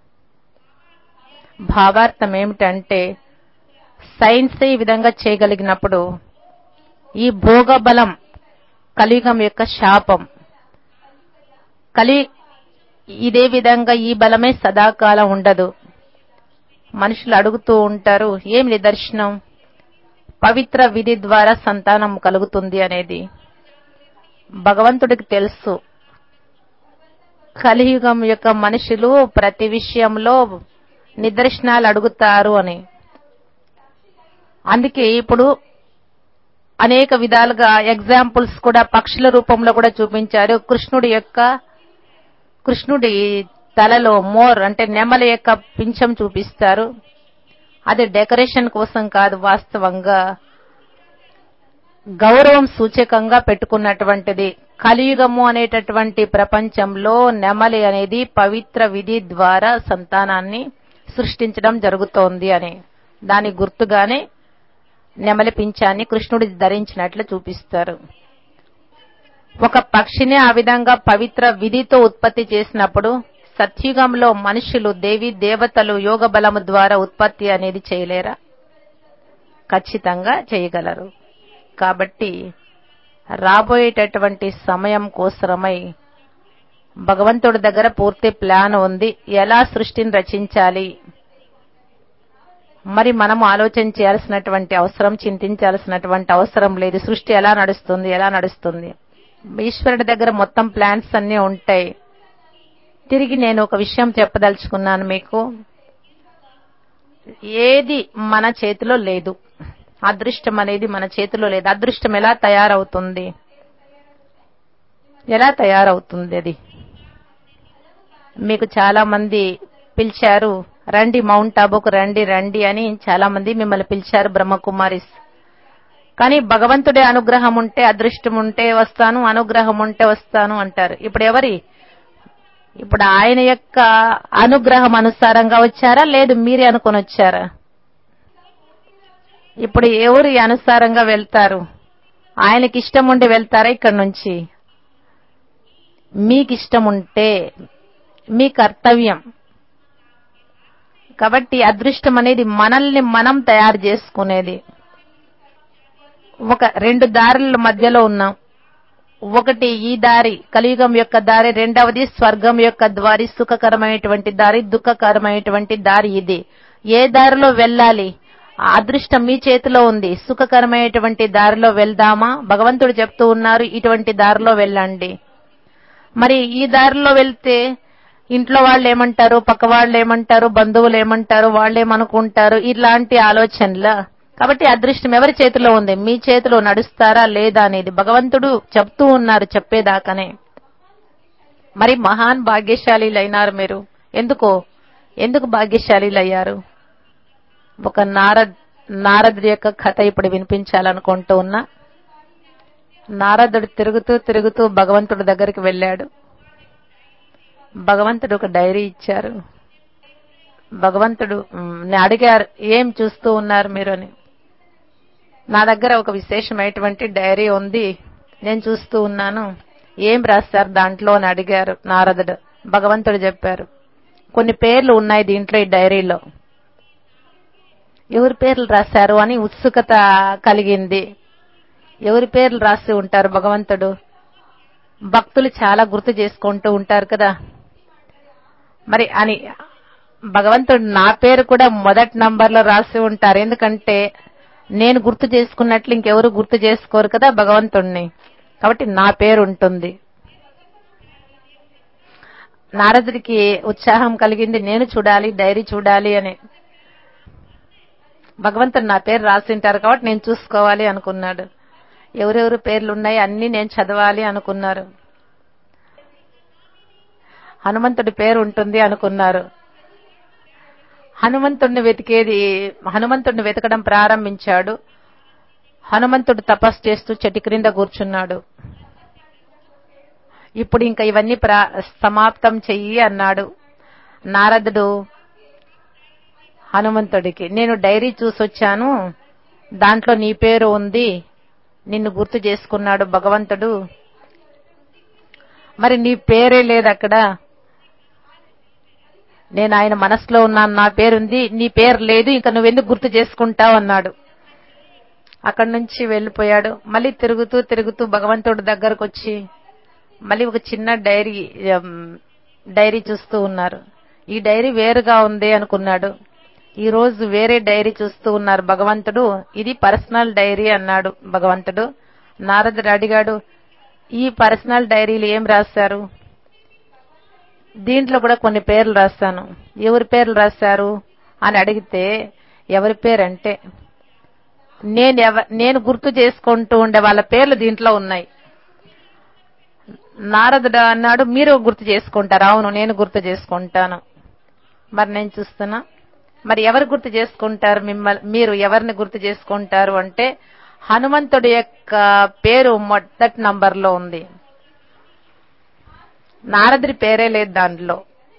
S1: భావార్థం ఏమిటంటే సైన్స్ ఈ విధంగా చేయగలిగినప్పుడు ఈ భోగబలం కలియుగం యొక్క శాపం కలి ఇదే విధంగా ఈ బలమే సదాకాలం ఉండదు మనుషులు అడుగుతూ ఉంటారు ఏం నిదర్శనం పవిత్ర విధి ద్వారా సంతానం కలుగుతుంది అనేది భగవంతుడికి తెలుసు కలియుగం యొక్క మనుషులు ప్రతి విషయంలో నిదర్శనాలు అడుగుతారు అని అందుకే ఇప్పుడు అనేక విధాలుగా ఎగ్జాంపుల్స్ కూడా పక్షుల రూపంలో కూడా చూపించారు కృష్ణుడి యొక్క కృష్ణుడి తలలో మోర్ అంటే నెమల యొక్క పింఛం చూపిస్తారు అది డెకరేషన్ కోసం కాదు వాస్తవంగా గౌరవం సూచకంగా పెట్టుకున్నటువంటిది కలియుగము అనేటటువంటి ప్రపంచంలో నెమలి అనేది పవిత్ర విధి ద్వారా సంతానాన్ని సృష్టించడం జరుగుతోంది అని దాని గుర్తుగానే నెమలి పింఛాన్ని కృష్ణుడి ధరించినట్లు చూపిస్తారు ఒక పక్షిని ఆ విధంగా పవిత్ర విధితో ఉత్పత్తి చేసినప్పుడు సత్యుగంలో మనుషులు దేవి దేవతలు యోగ బలము ద్వారా ఉత్పత్తి అనేది చేయలేరా ఖచ్చితంగా చేయగలరు కాబట్టి రాబోయేటటువంటి సమయం కోసరమై భగవంతుడి దగ్గర పూర్తి ప్లాన్ ఉంది ఎలా సృష్టిని రచించాలి మరి మనం ఆలోచన చేయాల్సినటువంటి అవసరం చింతించాల్సినటువంటి అవసరం లేదు సృష్టి ఎలా నడుస్తుంది ఎలా నడుస్తుంది ఈశ్వరుడి దగ్గర మొత్తం ప్లాన్స్ అన్నీ ఉంటాయి తిరిగి నేను ఒక విషయం చెప్పదలుచుకున్నాను మీకు ఏది మన చేతిలో లేదు అదృష్టం అనేది మన చేతిలో లేదు అదృష్టం ఎలా తయారవుతుంది ఎలా తయారవుతుంది అది మీకు చాలా మంది పిలిచారు రండి మౌంట్ ఆబుకు రండి రండి అని చాలా మంది మిమ్మల్ని పిలిచారు బ్రహ్మకుమారిస్ కానీ భగవంతుడి అనుగ్రహం ఉంటే అదృష్టం ఉంటే వస్తాను అనుగ్రహం ఉంటే వస్తాను అంటారు ఇప్పుడు ఎవరి ఇప్పుడు ఆయన యొక్క అనుగ్రహం అనుసారంగా వచ్చారా లేదు మీరే అనుకొని వచ్చారా ఇప్పుడు ఎవరి అనుసారంగా వెళ్తారు ఆయనకి ఇష్టం ఉండి వెళ్తారా ఇక్కడ నుంచి మీకు ఇష్టం ఉంటే మీ కర్తవ్యం కాబట్టి అదృష్టం అనేది మనల్ని మనం తయారు చేసుకునేది ఒక రెండు దారుల మధ్యలో ఉన్నాం ఒకటి ఈ దారి కలియుగం యొక్క దారి రెండవది స్వర్గం యొక్క దారి సుఖకరమైనటువంటి దారి దుఃఖకరమైనటువంటి దారి ఇది ఏ దారిలో వెళ్ళాలి ఆ అదృష్టం మీ చేతిలో ఉంది సుఖకరమైనటువంటి దారిలో వెళ్దామా భగవంతుడు చెప్తూ ఉన్నారు ఇటువంటి దారిలో వెళ్ళండి మరి ఈ దారిలో వెళ్తే ఇంట్లో వాళ్ళు ఏమంటారు పక్క వాళ్ళు ఏమంటారు బంధువులు ఏమంటారు వాళ్ళు ఏమనుకుంటారు ఇలాంటి ఆలోచనల కాబట్టి అదృష్టం ఎవరి చేతిలో ఉంది మీ చేతిలో నడుస్తారా లేదా అనేది భగవంతుడు చెప్తూ ఉన్నారు చెప్పేదాకానే మరి మహాన్ భాగ్యశాలీలైనారు మీరు ఎందుకో ఎందుకు భాగ్యశాలీలయ్యారు ఒక నారద్ నారదుడి యొక్క కథ ఇప్పుడు వినిపించాలనుకుంటూ ఉన్నా నారదుడు తిరుగుతూ తిరుగుతూ భగవంతుడి దగ్గరికి వెళ్ళాడు భగవంతుడు ఒక డైరీ ఇచ్చారు భగవంతుడు మ్, ని అడిగారు ఏం చూస్తూ ఉన్నారు మీరు అని నా దగ్గర ఒక విశేషమైనటువంటి డైరీ ఉంది నేను చూస్తూ ఉన్నాను ఏం రాశారు దాంట్లో అని అడిగారు నారదుడు భగవంతుడు చెప్పారు కొన్ని పేర్లు ఉన్నాయి దీంట్లో ఈ డైరీలో ఎవరి పేర్లు రాశారు అని ఉత్సుకత కలిగింది ఎవరి పేర్లు రాసి ఉంటారు భగవంతుడు భక్తులు చాలా గుర్తు చేసుకుంటూ ఉంటారు కదా మరి అని భగవంతుడు నా పేరు కూడా మొదటి నంబర్లో రాసి ఉంటారు ఎందుకంటే నేను గుర్తు చేసుకున్నట్లు ఇంకెవరు గుర్తు చేసుకోరు కదా భగవంతుణ్ణి కాబట్టి నా పేరు ఉంటుంది నారదుడికి ఉత్సాహం కలిగింది నేను చూడాలి డైరీ చూడాలి అని భగవంతుడు నా పేరు రాసింటారు కాబట్టి నేను చూసుకోవాలి అనుకున్నాడు ఎవరెవరు పేర్లు ఉన్నాయి అన్ని నేను చదవాలి అనుకున్నారు హనుమంతుడి పేరు ఉంటుంది అనుకున్నారు హనుమంతుడిని వెతికేది హనుమంతుడిని వెతకడం ప్రారంభించాడు హనుమంతుడు తపస్సు చేస్తూ చెట్టు క్రింద కూర్చున్నాడు ఇప్పుడు ఇంకా ఇవన్నీ ప్రా సమాప్తం చెయ్యి అన్నాడు నారదుడు హనుమంతుడికి నేను డైరీ చూసొచ్చాను దాంట్లో నీ పేరు ఉంది నిన్ను గుర్తు చేసుకున్నాడు భగవంతుడు మరి నీ పేరే లేదు అక్కడ నేను ఆయన మనసులో ఉన్నాను నా పేరుంది నీ పేరు లేదు ఇంకా నువ్వెందుకు గుర్తు చేసుకుంటావు అన్నాడు అక్కడి నుంచి వెళ్ళిపోయాడు మళ్ళీ తిరుగుతూ తిరుగుతూ భగవంతుడి దగ్గరకు వచ్చి మళ్ళీ ఒక చిన్న డైరీ ఉమ్, డైరీ చూస్తూ ఉన్నారు ఈ డైరీ వేరుగా ఉంది అనుకున్నాడు ఈ రోజు వేరే డైరీ చూస్తూ ఉన్నారు భగవంతుడు ఇది పర్సనల్ డైరీ అన్నాడు భగవంతుడు నారదుడు అడిగాడు ఈ పర్సనల్ డైరీలు ఏం రాశారు దీంట్లో కూడా కొన్ని పేర్లు రాస్తాను ఎవరి పేర్లు రాశారు అని అడిగితే ఎవరి పేరంటే నేను ఎవ నేను గుర్తు చేసుకుంటూ ఉండే వాళ్ళ పేర్లు దీంట్లో ఉన్నాయి నారదుడు అన్నాడు మీరు గుర్తు చేసుకుంటారు అవును నేను గుర్తు చేసుకుంటాను మరి నేను చూస్తున్నా మరి ఎవరు గుర్తు చేసుకుంటారు మిమ్మల్ని మీరు ఎవరిని గుర్తు చేసుకుంటారు అంటే హనుమంతుడి యొక్క పేరు మొదటి నంబర్లో ఉంది నారదుడి పేరే లేదు దాంట్లో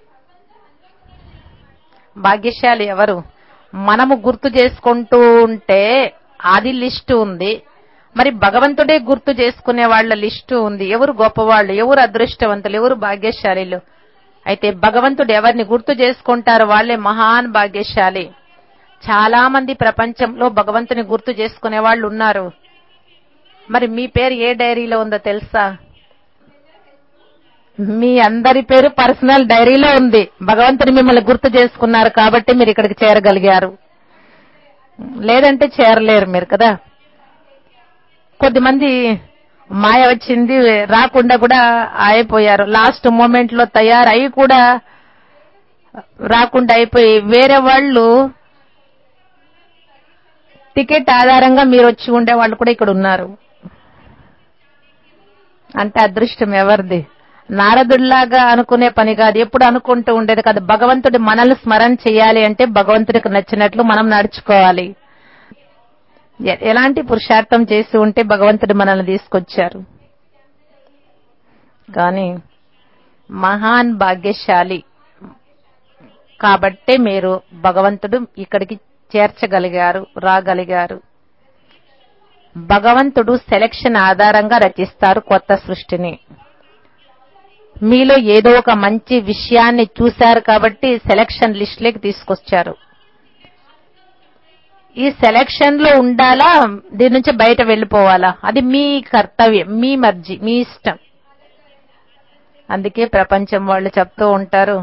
S1: భాగ్యశాలి ఎవరు మనము గుర్తు చేసుకుంటూ ఉంటే అది లిస్టు ఉంది మరి భగవంతుడే గుర్తు చేసుకునే వాళ్ళ లిస్టు ఉంది ఎవరు గొప్పవాళ్ళు ఎవరు అదృష్టవంతులు ఎవరు భాగ్యశాలిలు అయితే భగవంతుడు ఎవరిని గుర్తు చేసుకుంటారో వాళ్ళే మహాన్ భాగ్యశాలి చాలా మంది ప్రపంచంలో భగవంతుని గుర్తు చేసుకునే వాళ్ళు ఉన్నారు మరి మీ పేరు ఏ డైరీలో ఉందో తెలుసా మీ అందరి పేరు పర్సనల్ డైరీలో ఉంది భగవంతుని మిమ్మల్ని గుర్తు చేసుకున్నారు కాబట్టి మీరు ఇక్కడికి చేరగలిగారు లేదంటే చేరలేరు మీరు కదా కొద్దిమంది మాయ వచ్చింది రాకుండా కూడా అయిపోయారు లాస్ట్ మూమెంట్ లో తయారై కూడా రాకుండా అయిపోయి వేరే వాళ్ళు టికెట్ ఆధారంగా మీరు వచ్చి ఉండే వాళ్ళు కూడా ఇక్కడ ఉన్నారు అంటే అదృష్టం ఎవరిది నారదుడిలాగా అనుకునే పని కాదు ఎప్పుడు అనుకుంటూ ఉండేది కాదు భగవంతుడి మనల్ని స్మరణ చేయాలి అంటే భగవంతుడికి నచ్చినట్లు మనం నడుచుకోవాలి ఎ- ఎలాంటి పురుషార్థం చేసి ఉంటే భగవంతుడు మనల్ని తీసుకొచ్చారు కానీ మహాన్ భాగ్యశాలి కాబట్టే మీరు భగవంతుడు ఇక్కడికి చేర్చగలిగారు రాగలిగారు భగవంతుడు సెలక్షన్ ఆధారంగా రచిస్తారు కొత్త సృష్టిని మీలో ఏదో ఒక మంచి విషయాన్ని చూశారు కాబట్టి సెలక్షన్ లిస్ట్లోకి తీసుకొచ్చారు ఈ సెలక్షన్ లో ఉండాలా దీని నుంచి బయట వెళ్ళిపోవాలా అది మీ కర్తవ్యం మీ మర్జీ మీ ఇష్టం అందుకే ప్రపంచం వాళ్ళు చెప్తూ ఉంటారు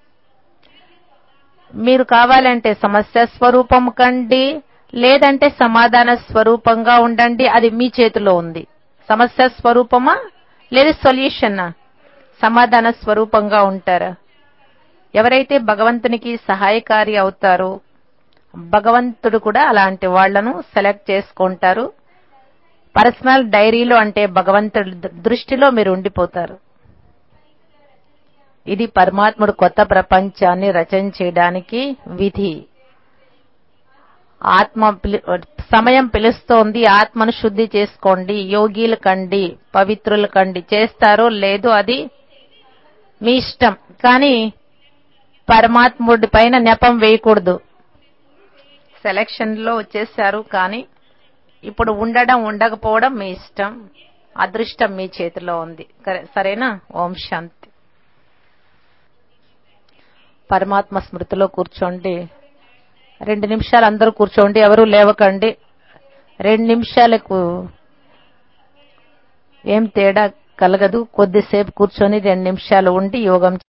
S1: మీరు కావాలంటే సమస్య స్వరూపం కండి లేదంటే సమాధాన స్వరూపంగా ఉండండి అది మీ చేతిలో ఉంది సమస్య స్వరూపమా లేదా సొల్యూషన్నా సమాధాన స్వరూపంగా ఉంటారా ఎవరైతే భగవంతునికి సహాయకారి అవుతారో భగవంతుడు కూడా అలాంటి వాళ్లను సెలెక్ట్ చేసుకుంటారు పర్సనల్ డైరీలో అంటే భగవంతుడి ద- దృష్టిలో మీరు ఉండిపోతారు ఇది పరమాత్ముడు కొత్త ప్రపంచాన్ని రచన చేయడానికి విధి ఆత్మ పిలి- సమయం పిలుస్తోంది ఆత్మను శుద్ధి చేసుకోండి యోగిలు కండి పవిత్రులు కండి చేస్తారో లేదో అది మీ ఇష్టం కానీ పరమాత్ముడి పైన నెపం వేయకూడదు సెలక్షన్ లో వచ్చేసారు కానీ ఇప్పుడు ఉండడం ఉండకపోవడం మీ ఇష్టం అదృష్టం మీ చేతిలో ఉంది కరె- సరేనా ఓం శాంతి పరమాత్మ స్మృతిలో కూర్చోండి రెండు నిమిషాలు అందరూ కూర్చోండి ఎవరు లేవకండి రెండు నిమిషాలకు ఏం తేడా కలగదు కొద్దిసేపు కూర్చొని రెండు నిమిషాలు ఉండి యోగం